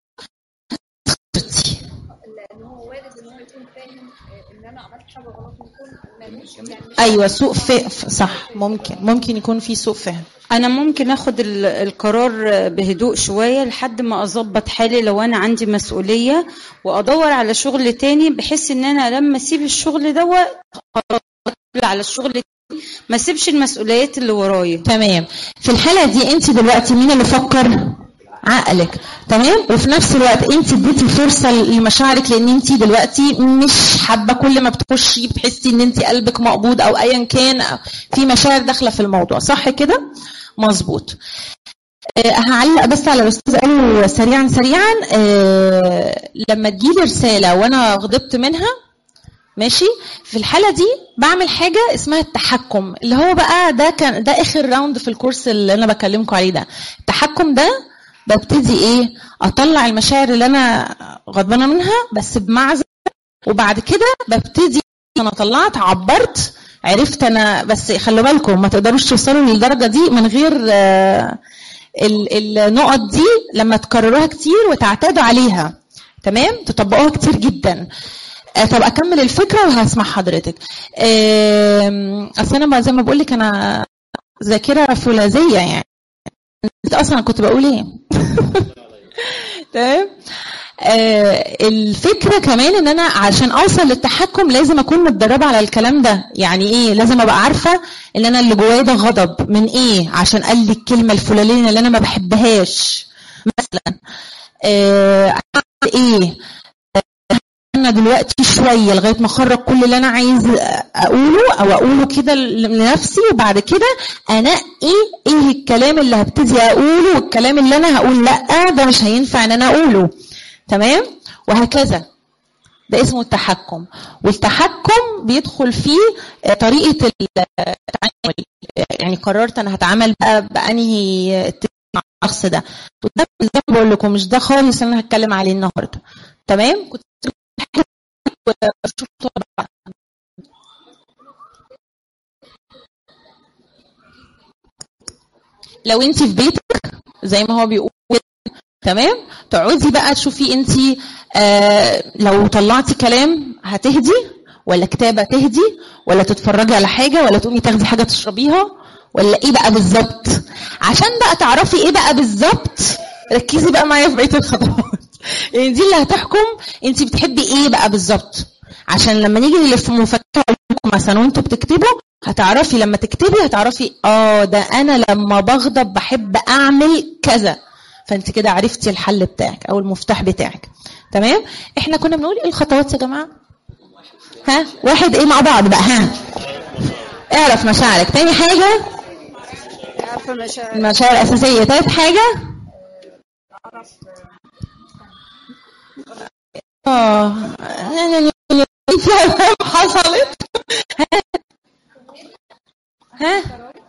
S9: لان هو وارد ان هو يكون فاهم ان انا عملت حاجه غلط ويكون مالوش يعني مش
S1: ايوه سوء فهم صح ممكن ممكن يكون في سوء فهم
S11: انا ممكن اخد ال- القرار بهدوء شويه لحد ما اظبط حالي لو انا عندي مسؤوليه وادور على شغل تاني بحيث ان انا لما اسيب الشغل دوت خلاص أقبل على الشغل التاني ما اسيبش المسؤوليات اللي ورايا
S1: تمام في الحالة دي انت دلوقتي مين اللي فكر عقلك تمام وفي نفس الوقت انت اديتي فرصه لمشاعرك لان انت دلوقتي مش حابه كل ما بتخشي بتحسي ان انت قلبك مقبوض او ايا كان في مشاعر داخله في الموضوع صح كده مظبوط آه، هعلق بس على الاستاذ قاله سريعا سريعا آه، لما تجيلي رساله وانا غضبت منها ماشي في الحاله دي بعمل حاجه اسمها التحكم اللي هو بقى ده كان ده اخر راوند في الكورس اللي انا بكلمكم عليه ده التحكم ده ببتدي ايه اطلع المشاعر اللي انا غضبانه منها بس بمعزه وبعد كده ببتدي انا طلعت عبرت عرفت انا بس خلوا بالكم ما تقدروش توصلوا للدرجه دي من غير آه، ال- النقط دي لما تكرروها كتير وتعتادوا عليها تمام تطبقوها كتير جدا آه، طب اكمل الفكره وهسمع حضرتك آم، اصل انا بقى زي ما بقول لك انا ذاكره فولاذيه يعني انت اصلا كنت بقول ايه تمام آه، الفكره كمان ان انا عشان اوصل للتحكم لازم اكون متدربه على الكلام ده يعني ايه لازم ابقى عارفه ان انا اللي جوايا ده غضب من ايه عشان قال لي الكلمه الفلانيه اللي انا ما بحبهاش مثلا آه، اعمل ايه انا دلوقتي شويه لغايه ما اخرج كل اللي انا عايز اقوله او اقوله كده لنفسي وبعد كده انقي ايه الكلام اللي هبتدي اقوله والكلام اللي انا هقول لا ده مش هينفع ان انا اقوله تمام وهكذا ده اسمه التحكم والتحكم بيدخل فيه آه، طريقه التعامل يعني قررت انا هتعامل بقى بانهي اتجاه مع الشخص ده وده زي ما بقول لكم مش ده خالص اللي انا هتكلم عليه النهارده تمام كنت وأشوف طبعا. لو انت في بيتك زي ما هو بيقول تمام تقعدي بقى تشوفي انت آه لو طلعتي كلام هتهدي ولا كتابة تهدي ولا تتفرجي على حاجة ولا تقومي تاخدي حاجة تشربيها ولا ايه بقى بالظبط عشان بقى تعرفي ايه بقى بالظبط ركزي بقى معايا في بقية الخطوات يعني دي اللي هتحكم انت بتحبي ايه بقى بالظبط عشان لما نيجي نلف مفكره لكم مثلا وانتوا بتكتبوا هتعرفي لما تكتبي هتعرفي اه ده انا لما بغضب بحب اعمل كذا فانت كده عرفتي الحل بتاعك او المفتاح بتاعك تمام احنا كنا بنقول ايه الخطوات يا جماعه ها واحد ايه مع بعض بقى ها اعرف مشاعرك تاني حاجه
S11: عارفه مشاعر
S1: المشاعر الاساسيه تالت حاجه اه في ألعاب حصلت ها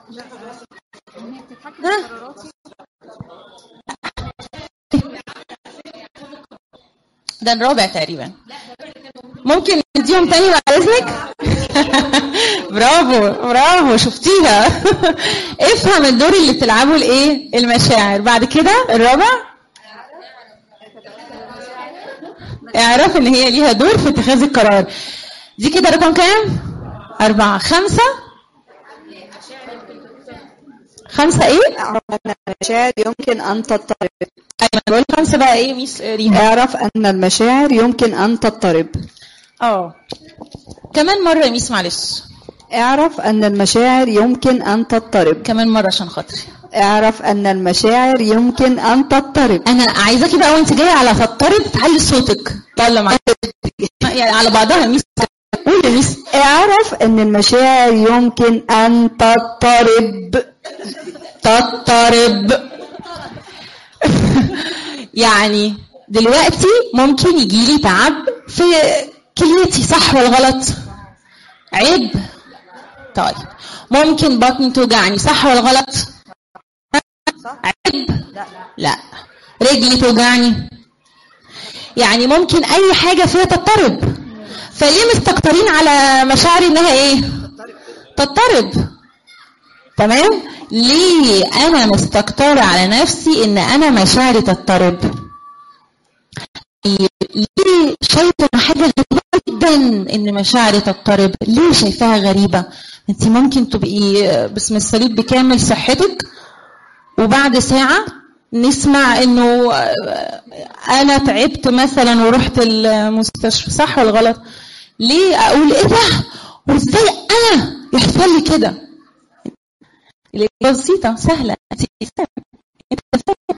S1: ها ده الرابع تقريبا ممكن نديهم تاني بعد اذنك برافو برافو شفتيها افهم الدور اللي بتلعبه الايه المشاعر بعد كده الرابع اعرف ان هي ليها دور في اتخاذ القرار دي كده رقم كام أربعة خمسة خمسة إيه؟
S3: أعرف أن المشاعر يمكن أن تضطرب
S1: أيوة بقول خمسة بقى إيه ميس ريما
S3: اعرف أن المشاعر يمكن أن تضطرب
S1: اه كمان مرة يا ميس معلش
S3: اعرف أن المشاعر يمكن أن تضطرب
S1: كمان مرة عشان خاطري
S3: اعرف أن المشاعر يمكن أن تضطرب
S1: أنا عايزاكي بقى وأنت جاية على تضطرب تعلي صوتك طلع معايا يعني على بعضها يا ميس قولي يا ميس
S3: اعرف أن المشاعر يمكن أن تضطرب
S1: تضطرب يعني دلوقتي ممكن يجيلي تعب في كليتي صح ولا غلط عيب طيب ممكن بطني توجعني صح ولا غلط عيب لا رجلي توجعني يعني ممكن اي حاجه فيها تضطرب فليه مستكترين على مشاعري انها ايه تضطرب تمام ليه انا مستكتره على نفسي ان انا مشاعري تضطرب ليه شايفه إن حاجه غريبه جدا ان مشاعري تضطرب ليه شايفاها غريبه انت ممكن تبقي باسم الصليب بكامل صحتك وبعد ساعه نسمع انه انا تعبت مثلا ورحت المستشفى صح ولا غلط ليه اقول ايه ده وازاي انا يحصل لي كده الإجابة بسيطة سهلة أنت إنسان. أنت إنسان.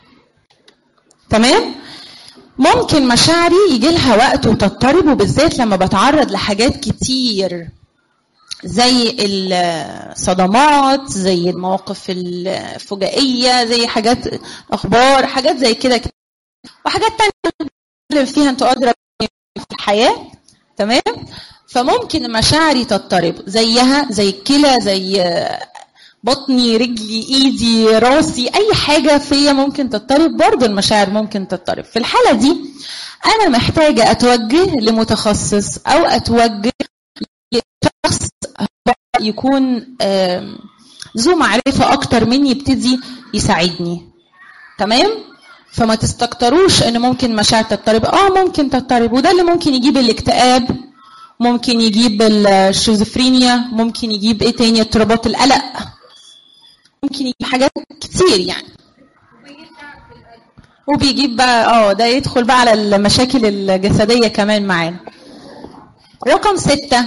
S1: تمام ممكن مشاعري يجي لها وقت وتضطرب وبالذات لما بتعرض لحاجات كتير زي الصدمات زي المواقف الفجائية زي حاجات أخبار حاجات زي كده كتير. وحاجات تانية نتكلم فيها انتوا أدرى في الحياة تمام فممكن مشاعري تضطرب زيها زي الكلى زي بطني رجلي ايدي راسي اي حاجه فيا ممكن تضطرب برضه المشاعر ممكن تضطرب في الحاله دي انا محتاجه اتوجه لمتخصص او اتوجه لشخص يكون آم، ذو معرفه اكتر مني يبتدي يساعدني تمام فما تستكتروش ان ممكن مشاعر تضطرب اه ممكن تضطرب وده اللي ممكن يجيب الاكتئاب ممكن يجيب الشيزوفرينيا ممكن يجيب ايه تاني اضطرابات القلق ممكن يجيب حاجات كتير يعني وبيجيب بقى اه ده يدخل بقى على المشاكل الجسدية كمان معانا رقم ستة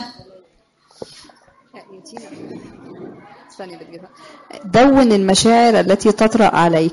S3: ثانية بتجيبها. دون المشاعر التي تطرأ عليك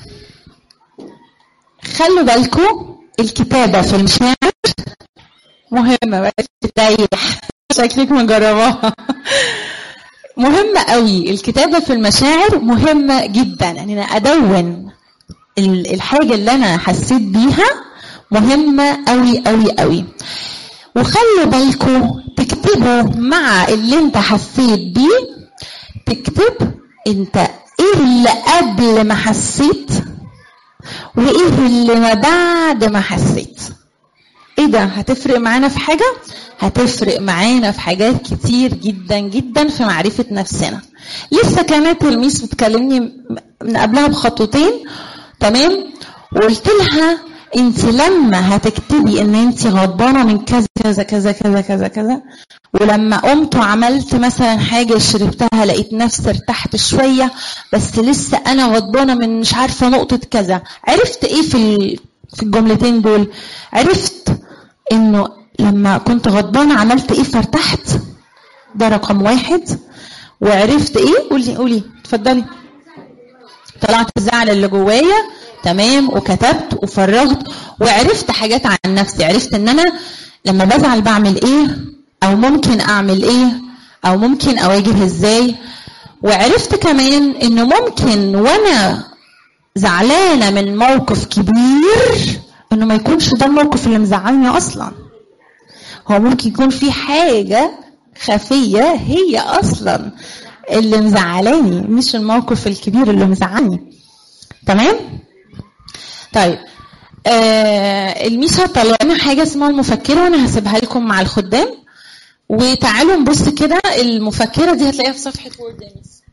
S1: خلوا بالكم الكتابة في المشاعر مهمة بقى تريح شكلك مجرباها مهمة قوي الكتابة في المشاعر مهمة جدا يعني أنا أدون ال- الحاجة اللي أنا حسيت بيها مهمة قوي قوي قوي وخلوا بالكم تكتبوا مع اللي انت حسيت بيه تكتب انت ايه اللي قبل ما حسيت وايه اللي ما بعد ما حسيت ايه ده هتفرق معانا في حاجة هتفرق معانا في حاجات كتير جدا جدا في معرفة نفسنا لسه كانت الميس بتكلمني من قبلها بخطوتين تمام وقلت لها انت لما هتكتبي ان انت غضبانه من كذا كذا كذا كذا كذا كذا ولما قمت وعملت مثلا حاجه شربتها لقيت نفسي ارتحت شويه بس لسه انا غضبانه من مش عارفه نقطه كذا عرفت ايه في ال- في الجملتين دول عرفت انه لما كنت غضبانه عملت ايه فارتحت ده رقم واحد وعرفت ايه قولي قولي اتفضلي طلعت الزعل اللي جوايا تمام وكتبت وفرغت وعرفت حاجات عن نفسي عرفت ان انا لما بزعل بعمل ايه او ممكن اعمل ايه او ممكن اواجه ازاي وعرفت كمان انه ممكن وانا زعلانه من موقف كبير انه ما يكونش ده الموقف اللي مزعلني اصلا هو ممكن يكون في حاجه خفيه هي اصلا اللي مزعلاني مش الموقف الكبير اللي مزعلني تمام طيب آه الميسا طلع لنا حاجه اسمها المفكره وانا هسيبها لكم مع الخدام وتعالوا نبص كده المفكره دي هتلاقيها في صفحه وورد يا ميس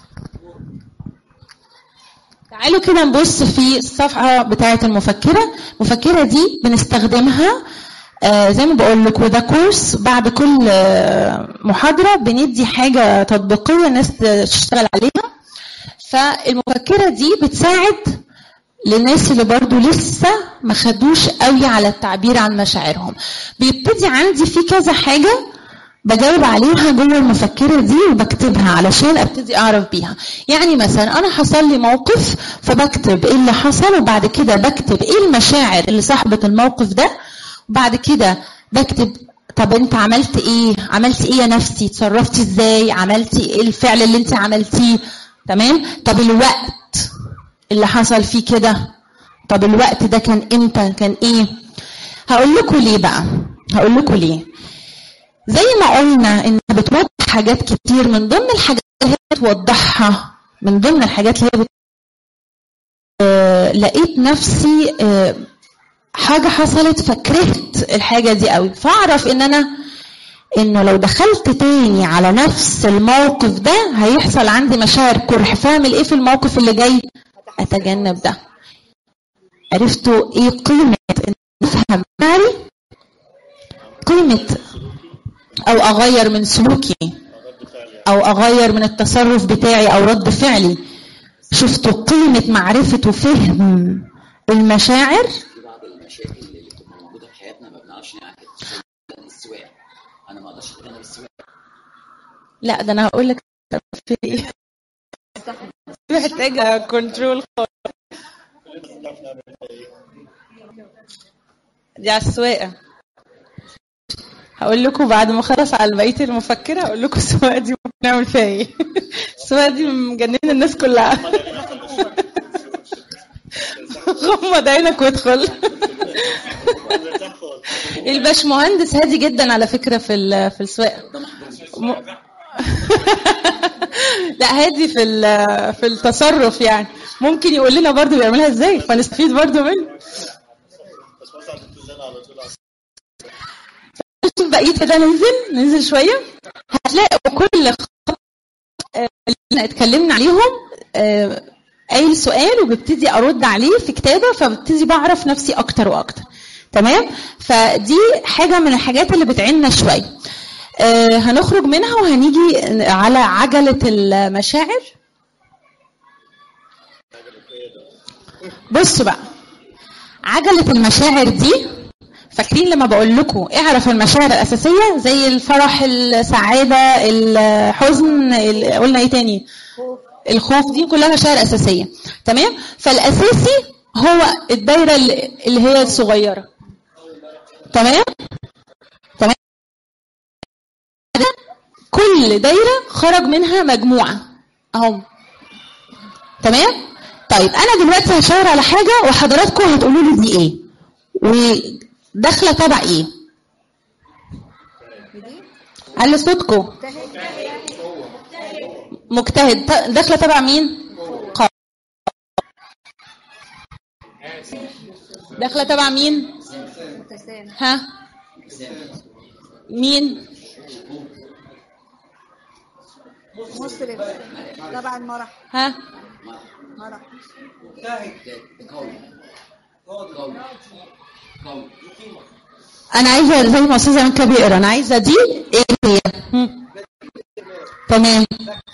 S1: تعالوا كده نبص في الصفحه بتاعه المفكره المفكره دي بنستخدمها آه زي ما بقول لك وده كورس بعد كل آه محاضره بندي حاجه تطبيقيه الناس تشتغل عليها فالمفكره دي بتساعد للناس اللي برضو لسه ما خدوش قوي على التعبير عن مشاعرهم بيبتدي عندي في كذا حاجه بجاوب عليها جوه المفكره دي وبكتبها علشان ابتدي اعرف بيها يعني مثلا انا حصل لي موقف فبكتب ايه اللي حصل وبعد كده بكتب ايه المشاعر اللي صاحبه الموقف ده وبعد كده بكتب طب انت عملت ايه عملت ايه يا نفسي اتصرفتي ازاي عملتي ايه الفعل اللي انت عملتيه تمام طب الوقت اللي حصل فيه كده طب الوقت ده كان امتى كان ايه هقول لكم ليه بقى هقول لكم ليه زي ما قلنا انها بتوضح حاجات كتير من ضمن الحاجات اللي هي بتوضحها من ضمن الحاجات اللي هي بت... لقيت نفسي آه، حاجة حصلت فكرهت الحاجة دي قوي فأعرف إن أنا إنه لو دخلت تاني على نفس الموقف ده هيحصل عندي مشاعر كره فاعمل إيه في الموقف اللي جاي أتجنب ده عرفتوا إيه قيمة إن أفهم مشاعري قيمة أو أغير من سلوكي أو أغير من التصرف بتاعي أو رد فعلي شفتوا قيمة معرفة وفهم المشاعر
S2: بعض المشاكل اللي بتبقى موجوده في حياتنا ما بنعرفش نعالجها السواقه انا ما اقدرش اتجنب السواقه
S1: لا ده انا هقول لك في ايه محتاجه كنترول دي على السواقه هقول لكم بعد ما اخلص على بقيه المفكره هقول لكم السواقه دي ممكن نعمل فيها ايه السواقه دي مجننه الناس كلها غمض عينك وادخل الباشمهندس هادي جدا على فكره في ال- في السواقه م- لا هادي في ال- في التصرف يعني ممكن يقول لنا برضو بيعملها ازاي فنستفيد برضو منه شوف بقية ده ننزل ننزل شوية هتلاقوا كل خط آه، اللي احنا اتكلمنا عليهم آه، قايل سؤال وببتدي ارد عليه في كتابة فببتدي بعرف نفسي اكتر واكتر تمام فدي حاجة من الحاجات اللي بتعيننا شوية آه، هنخرج منها وهنيجي على عجلة المشاعر بصوا بقى عجلة المشاعر دي فاكرين لما بقول لكم اعرف المشاعر الأساسية زي الفرح السعادة الحزن ال- قلنا ايه تاني الخوف دي كلها مشاعر أساسية تمام فالأساسي هو الدايرة اللي اللي هي الصغيرة تمام تمام كل دايرة خرج منها مجموعة اهو تمام طيب انا دلوقتي هشاور على حاجة وحضراتكم هتقولوا لي دي ايه وداخلة تبع ايه على صوتكم مجتهد ت- داخلة تبع مين قا- داخلة تبع مين ها مين
S3: مسلم تبع المرح
S1: ها
S3: مرح
S1: انا عايزه زي ما استاذه منكه بيقرا انا عايزه دي ايه هي هم. تمام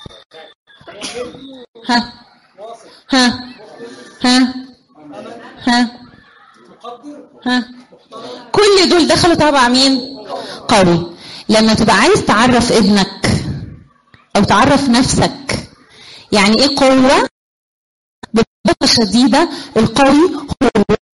S1: ها ها ها ها ها كل دول دخلوا تبع مين قوي لما تبقى عايز تعرف ابنك او تعرف نفسك يعني ايه قوه ببساطه شديده القوي هو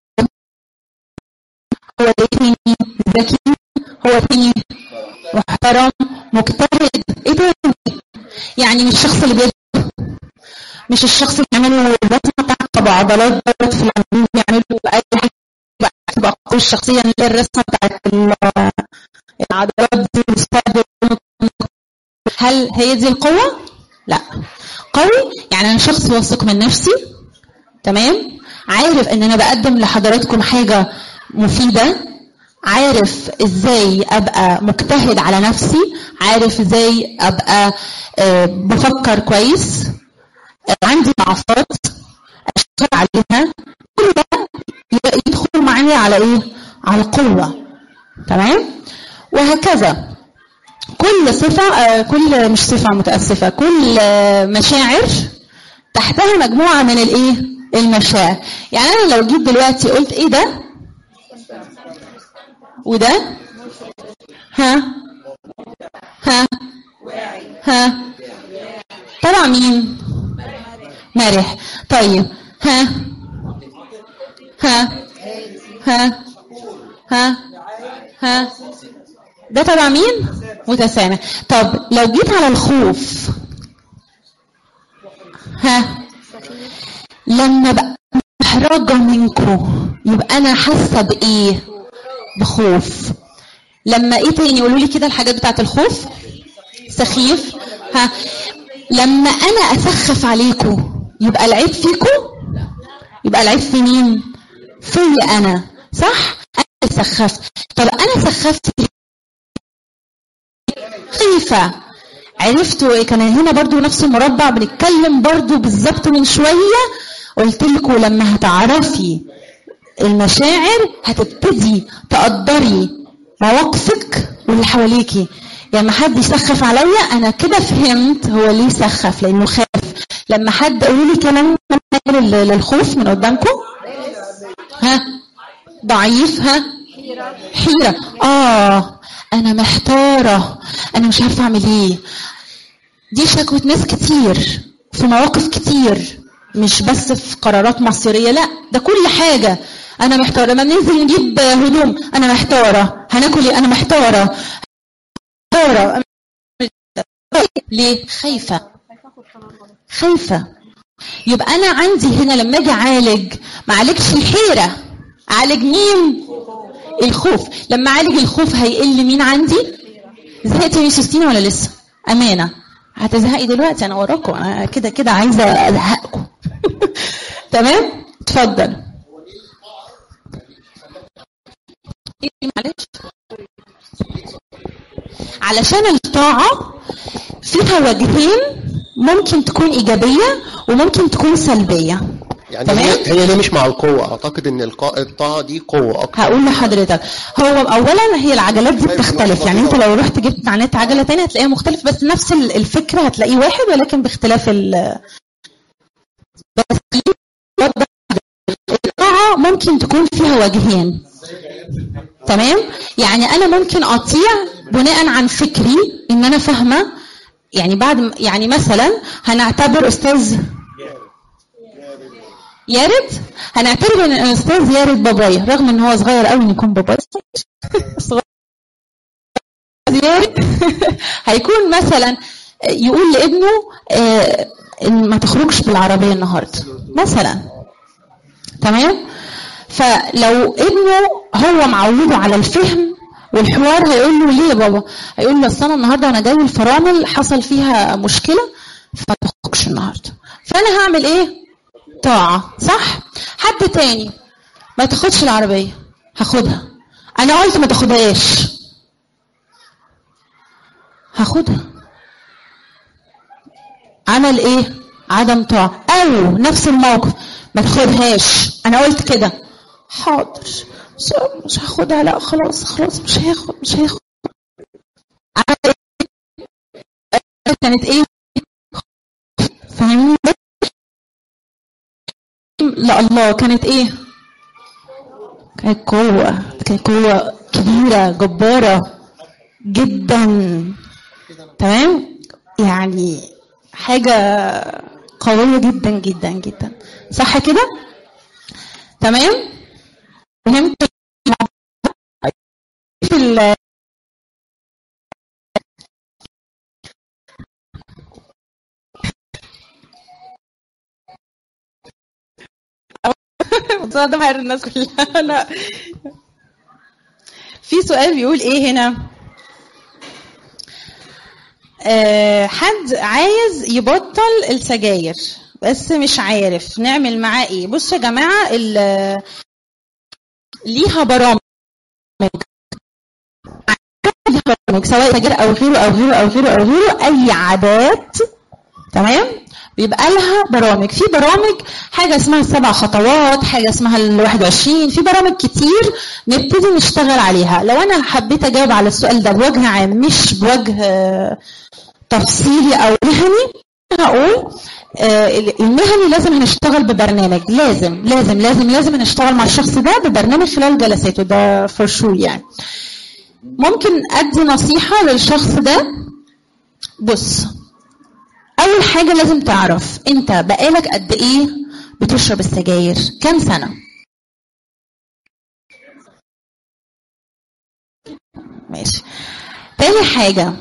S1: هو تاني ذكي هو تاني محترم مجتهد ايه تاني يعني مش الشخص اللي بيضرب مش الشخص اللي بيعملوا الرسمه بتاعت ابو عضلات دوت في العموم بيعملوا اي حاجه تبقى قوي الشخصيه اللي هي الرسمه بتاعت ال- العضلات دي والصدر هل هي دي القوه؟ لا قوي يعني انا شخص واثق من نفسي تمام عارف ان انا بقدم لحضراتكم حاجه مفيده عارف ازاي ابقى مجتهد على نفسي عارف ازاي ابقى آه، بفكر كويس آه، عندي ضعفات اشتغل عليها كل ده ي- يدخل معايا على ايه على قوه تمام وهكذا كل صفة آه، كل مش صفة متأسفة كل آه، مشاعر تحتها مجموعة من الايه المشاعر يعني انا لو جيت دلوقتي قلت ايه ده وده ها ها ها طبعا مين مرح طيب ها ها ها ها ها ده تبع مين متسامح طب لو جيت على الخوف ها لما بقى محرجة منكم يبقى انا حاسه بايه بخوف لما ايه تاني قولوا لي كده الحاجات بتاعت الخوف سخيف ها لما انا اسخف عليكم يبقى العيب فيكم يبقى العيب في مين فيا انا صح انا اللي سخفت طب انا سخفت ليه؟ خايفه عرفتوا إيه؟ كان هنا برضو نفس المربع بنتكلم برضو بالظبط من شويه قلت لكم لما هتعرفي المشاعر هتبتدي تقدري مواقفك واللي حواليكي لما حد يسخف عليا انا كده فهمت هو ليه سخف لانه خاف لما حد قولوا لي كلام لل- للخوف من قدامكم ها ضعيف ها حيرة اه انا محتارة انا مش عارفة اعمل ايه دي شكوى ناس كتير في مواقف كتير مش بس في قرارات مصيرية لا ده كل حاجة انا محتارة لما ننزل نجيب هدوم انا محتارة هناكل ايه انا محتارة محتارة ليه خايفة خايفة يبقى انا عندي هنا لما اجي اعالج ما اعالجش الحيرة اعالج مين الخوف لما اعالج الخوف هيقل مين عندي زهقتي من سستين ولا لسه امانة هتزهقي دلوقتي انا وراكم انا كده كده عايزة ازهقكم تمام اتفضل معلش علشان الطاعة فيها وجهين ممكن تكون إيجابية وممكن تكون سلبية
S12: يعني
S1: تمام؟
S12: هي, هي ليه مش مع القوة أعتقد إن القاء الطاعة دي قوة أكتر
S1: هقول لحضرتك هو اولا هي العجلات دي بتختلف يعني انت لو رحت جبت على النت عجله تانية هتلاقيها مختلف بس نفس ال- الفكره هتلاقيه واحد ولكن باختلاف ال بس الطاعه ممكن تكون فيها وجهين تمام يعني انا ممكن اطيع بناء عن فكري ان انا فاهمه يعني بعد م- يعني مثلا هنعتبر استاذ يارد هنعتبر ان الاستاذ يارد بابايا رغم ان هو صغير قوي ان يكون بابايا صغير يارد هيكون مثلا يقول لابنه آه، إن ما تخرجش بالعربيه النهارده مثلا تمام فلو ابنه هو معوده على الفهم والحوار هيقول له ليه يا بابا هيقول له اصل انا النهارده وانا جاي الفرامل حصل فيها مشكله فما تخرجش النهارده فانا هعمل ايه طاعة صح حد تاني ما تاخدش العربية هاخدها انا قلت ما تاخدهاش هاخدها عمل ايه عدم طاعة او نفس الموقف ما تاخدهاش انا قلت كده حاضر مش مش هاخدها لا خلاص خلاص مش هاخد مش هاخد عمل ايه كانت ايه فاهمين لا الله كانت ايه كانت قوة كانت قوة كبيرة جبارة جدا تمام يعني حاجة قوية جدا جدا جدا صح كده تمام فهمت في ال- الموضوع ده محير الناس كلها لا في سؤال بيقول ايه هنا آه حد عايز يبطل السجاير بس مش عارف نعمل معاه ايه بصوا يا جماعه ال- ليها برامج ليها برامج سواء سجاير او غيره او غيره او غيره او غيره اي عادات تمام بيبقى لها برامج في برامج حاجة اسمها السبع خطوات حاجة اسمها ال 21 في برامج كتير نبتدي نشتغل عليها لو أنا حبيت أجاوب على السؤال ده بوجه عام مش بوجه آه، تفصيلي أو مهني هقول آه، المهني لازم هنشتغل ببرنامج لازم لازم لازم لازم هنشتغل مع الشخص ده ببرنامج خلال جلساته ده فور شور يعني ممكن أدي نصيحة للشخص ده بص اول حاجه لازم تعرف انت بقالك قد ايه بتشرب السجاير كام سنه ماشي تاني حاجه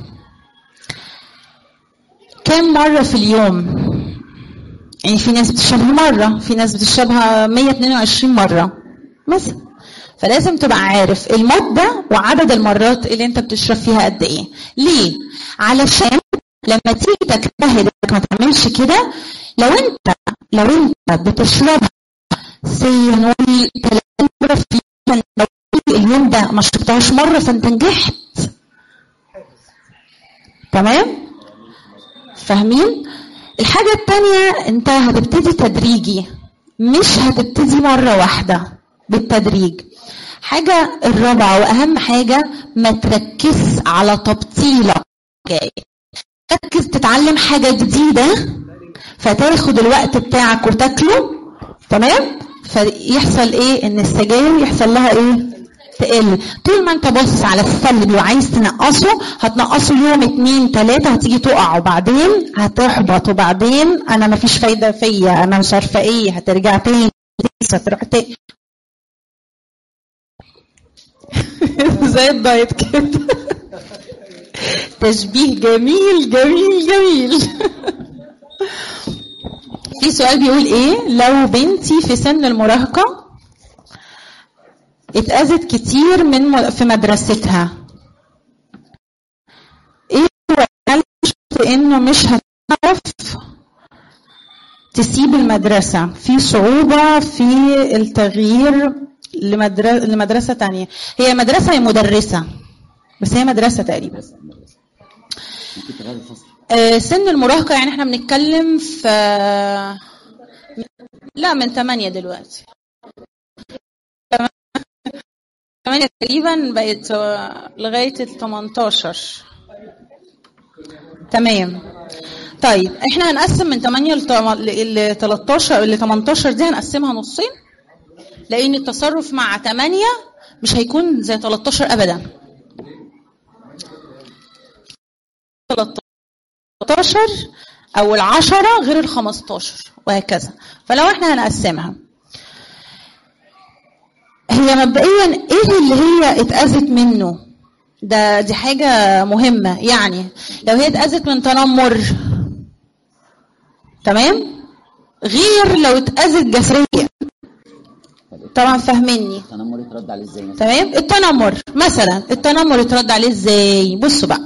S1: كام مره في اليوم يعني في ناس بتشربها مره في ناس بتشربها 122 مره مثلا فلازم تبقى عارف المدة وعدد المرات اللي انت بتشرب فيها قد ايه ليه علشان لما تيجي تجتهد انك ما تعملش كده لو انت لو انت بتشربها سي نقول 30 مره في اليوم لو اليوم ده ما شربتهاش مره فانت نجحت تمام فاهمين الحاجة التانية انت هتبتدي تدريجي مش هتبتدي مرة واحدة بالتدريج حاجة الرابعة وأهم حاجة ما تركز على تبطيلة جاي ركز تتعلم حاجة جديدة فتاخد الوقت بتاعك وتاكله تمام فيحصل ايه ان السجاير يحصل لها ايه تقل طول ما انت باصص على السلب وعايز تنقصه هتنقصه يوم اتنين تلاتة هتيجي تقع وبعدين هتحبط وبعدين انا مفيش فايدة فيا انا مش عارفة ايه هترجع تاني هتروح تاني زي الدايت كده تشبيه جميل جميل جميل في سؤال بيقول ايه لو بنتي في سن المراهقة اتأذت كتير من م- في مدرستها ايه هو الحل في انه مش هتعرف تسيب المدرسة في صعوبة في التغيير لمدرسة, لمدرسة تانية هي مدرسة هي مدرسة بس هي مدرسة تقريبا
S2: ممكن تغير الفصل
S1: آه، سن المراهقة يعني احنا بنتكلم في لا من 8 دلوقتي 8 تقريبا بقت آه، لغاية ال 18 تمام طيب احنا هنقسم من 8 ل 13 ل 18 دي هنقسمها نصين لان التصرف مع 8 مش هيكون زي 13 ابدا 13 او العشرة غير ال 15 وهكذا فلو احنا هنقسمها هي مبدئيا ايه اللي هي اتأذت منه ده دي حاجة مهمة يعني لو هي اتأذت من تنمر تمام غير لو اتأذت جسريا طبعا فاهميني
S2: التنمر يترد عليه ازاي مثلا
S1: تمام التنمر مثلا التنمر يترد عليه ازاي بصوا بقى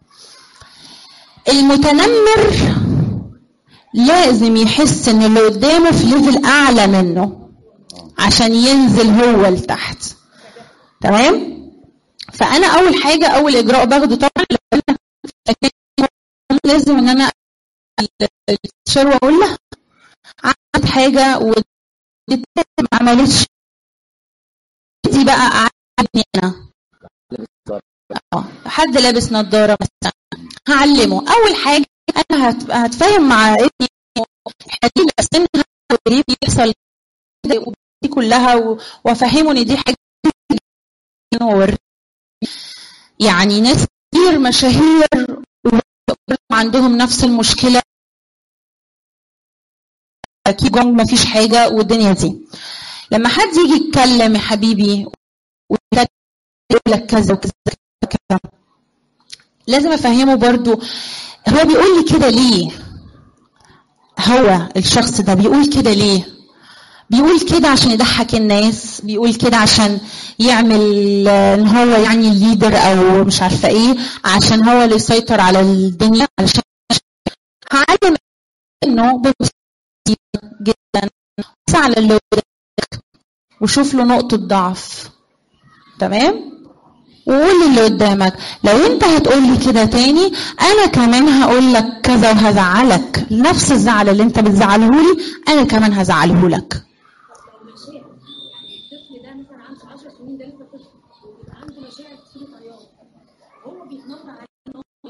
S1: المتنمر لازم يحس ان اللي قدامه في ليفل اعلى منه عشان ينزل هو لتحت تمام فانا اول حاجه اول اجراء باخده طبعا لما أنا لازم ان انا الشر واقول لها عملت حاجه ودي ما عملتش دي بقى قعدني انا اه حد لابس نظاره مثلا هعلمه اول حاجه انا هت- هتفاهم مع ابني حديد اسنها وليه بيحصل كده دي كلها و- وافهمه ان دي حاجه نور يعني ناس كتير مشاهير عندهم نفس المشكله اكيد جونج ما فيش حاجه والدنيا دي لما حد يجي يتكلم يا حبيبي ويقول لك كذا وكذا وكذا لازم افهمه برضو هو بيقول لي كده ليه هو الشخص ده بيقول كده ليه بيقول كده عشان يضحك الناس بيقول كده عشان يعمل آه، ان هو يعني الليدر او مش عارفه ايه عشان هو اللي يسيطر على الدنيا علشان هعلم انه بسيط جدا بس على اللي قدامك وشوف له نقطه ضعف تمام وقول اللي قدامك لو انت هتقول لي كده تاني انا كمان هقول لك كذا وهزعلك نفس الزعل اللي انت بتزعله لي انا كمان هزعله لك
S9: الطفل ده مثلا عنده 10 سنين ده لسه طفل وبيبقى عنده مشاعر كتير طياره هو بيتنمر عليه ان هو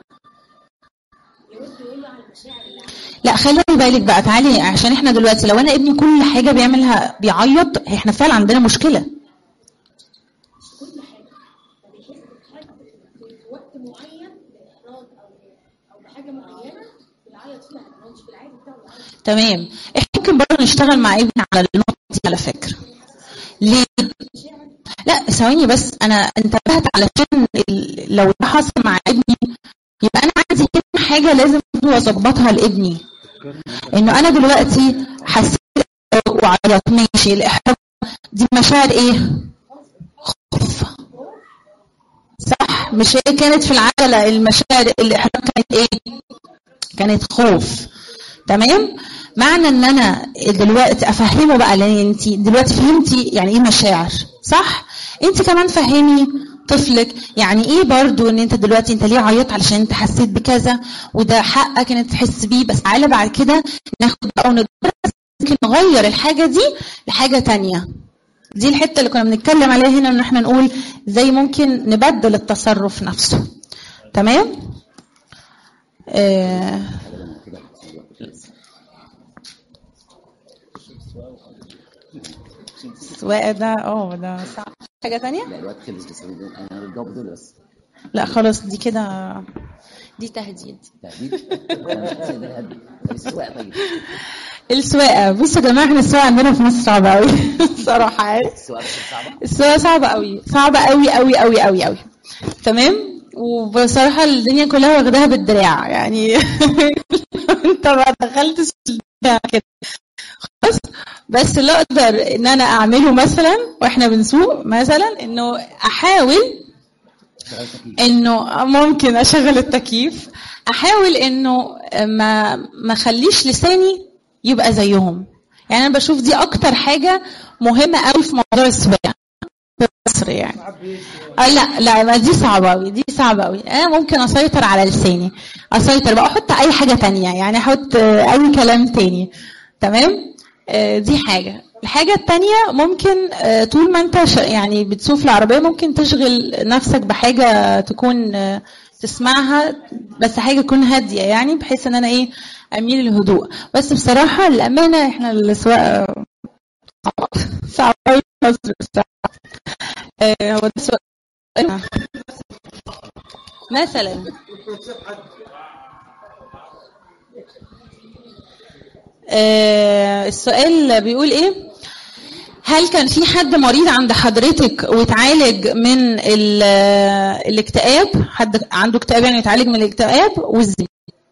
S9: يرد يقول له على المشاعر اللي عنده
S1: لا خلي بالك بقى تعالي عشان احنا دلوقتي لو انا ابني كل حاجه بيعملها بيعيط احنا فعلا عندنا مشكله
S9: كل حاجه فبيحس بحاجه في وقت معين باحراج او او بحاجه معينه بيعيط فيها هو مش بالعادي بتاعه بيعيط
S1: تمام احنا ممكن برضه نشتغل مع ابني على النقطه دي على فكره ليه لا ثواني بس انا انتبهت علشان ال- لو ده حصل مع ابني يبقى انا عندي كام حاجه لازم برضه اظبطها لابني انه انا دلوقتي حسيت وعيط ماشي الاحراج دي مشاعر ايه خوف صح مش هي كانت في العجله المشاعر الاحراج كانت ايه كانت خوف تمام معنى ان انا دلوقتي افهمه بقى لان انت دلوقتي فهمتي يعني ايه مشاعر صح انت كمان فهمي طفلك يعني ايه برضو ان انت دلوقتي انت ليه عيطت علشان انت حسيت بكذا وده حقك ان انت تحس بيه بس تعالى بعد كده ناخد بقى وندرس ممكن نغير الحاجه دي لحاجه تانية دي الحته اللي كنا بنتكلم عليها هنا ان احنا نقول ازاي ممكن نبدل التصرف نفسه تمام آه السواقه ده اه ده صعب حاجه تانية
S2: لا الوقت خلص بس انا بجاوب دول بس
S1: لا خلاص دي كده دي تهديد
S2: تهديد انا مش حاسس ان ده هدي طب السواقه طيب
S1: السواقه بصوا يا جماعه احنا السواقه عندنا في مصر صعبه قوي بصراحه يعني
S2: السواقه مش صعبه
S1: السواقه صعبه قوي صعبه قوي قوي قوي قوي قوي تمام وبصراحه الدنيا كلها واخداها بالدراع يعني انت ما دخلتش الدراع كده خلاص بس اللي اقدر ان انا اعمله مثلا واحنا بنسوق مثلا انه احاول انه ممكن اشغل التكييف احاول انه ما ما اخليش لساني يبقى زيهم يعني انا بشوف دي اكتر حاجه مهمه قوي في موضوع السواقه في مصر يعني آه لا لا ما دي صعبه قوي دي صعبه قوي انا ممكن اسيطر على لساني اسيطر بقى احط اي حاجه تانية يعني احط آه، اي كلام تاني تمام آه، دي حاجه الحاجة التانية ممكن آه، طول ما انت ش- يعني بتسوق في العربية ممكن تشغل نفسك بحاجة تكون آه، تسمعها بس حاجة تكون هادية يعني بحيث ان انا ايه اميل للهدوء بس بصراحة الامانة احنا السواقة صعبة أوي في مصر بصراحة. آه، هو ده سؤال مثلا آه، السؤال بيقول ايه هل كان في حد مريض عند حضرتك واتعالج من ال- الاكتئاب حد عنده اكتئاب يعني يتعالج من الاكتئاب وازاي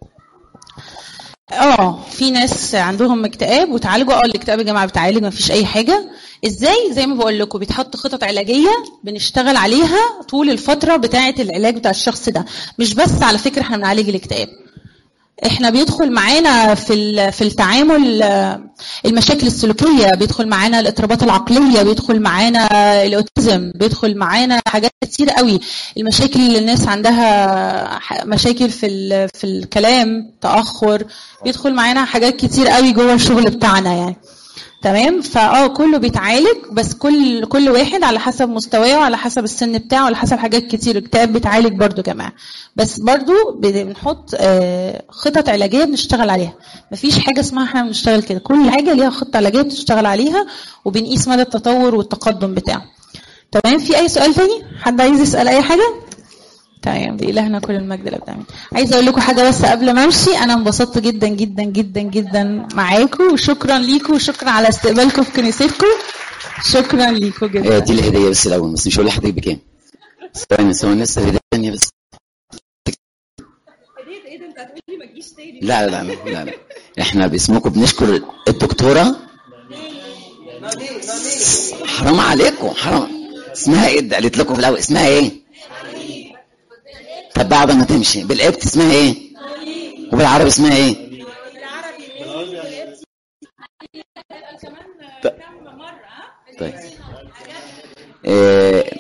S1: اه في ناس عندهم اكتئاب وتعالجوا اه الاكتئاب يا جماعه بتعالج ما فيش اي حاجه ازاي زي ما بقول لكم بيتحط خطط علاجيه بنشتغل عليها طول الفتره بتاعه العلاج بتاع الشخص ده مش بس على فكره احنا بنعالج الاكتئاب احنا بيدخل معانا في ال- في التعامل آه، المشاكل السلوكيه بيدخل معانا الاضطرابات العقليه بيدخل معانا الاوتيزم بيدخل معانا حاجات كتير قوي المشاكل اللي الناس عندها ح- مشاكل في ال- في الكلام تاخر بيدخل معانا حاجات كتير قوي جوه الشغل بتاعنا يعني تمام فاه كله بيتعالج بس كل كل واحد على حسب مستواه وعلى حسب السن بتاعه وعلى حسب حاجات كتير الكتاب بيتعالج برضو كمان بس برضو بنحط آه، خطط علاجيه بنشتغل عليها مفيش حاجه اسمها احنا بنشتغل كده كل حاجه ليها خطه علاجيه بتشتغل عليها وبنقيس مدى التطور والتقدم بتاعه تمام في اي سؤال تاني حد عايز يسال اي حاجه تمام بإلهنا كل المجد لله آمين عايزه اقول لكم حاجه بس قبل ما امشي انا انبسطت جدا جدا جدا جدا معاكم وشكرا ليكم وشكرا على استقبالكم في كنيستكم شكرا ليكم
S2: آه،
S1: جدا
S2: دي الهديه بس الاول بس مش هقول لحضرتك بكام ثواني ثواني لسه الهديه الثانيه بس لا لا لا لا لا احنا باسمكم بنشكر الدكتوره حرام عليكم حرام اسمها ايه ده قالت لكم في الاول اسمها ايه طب بعد ما تمشي بالقبط اسمها ايه وبالعربي اسمها ايه طيب آه،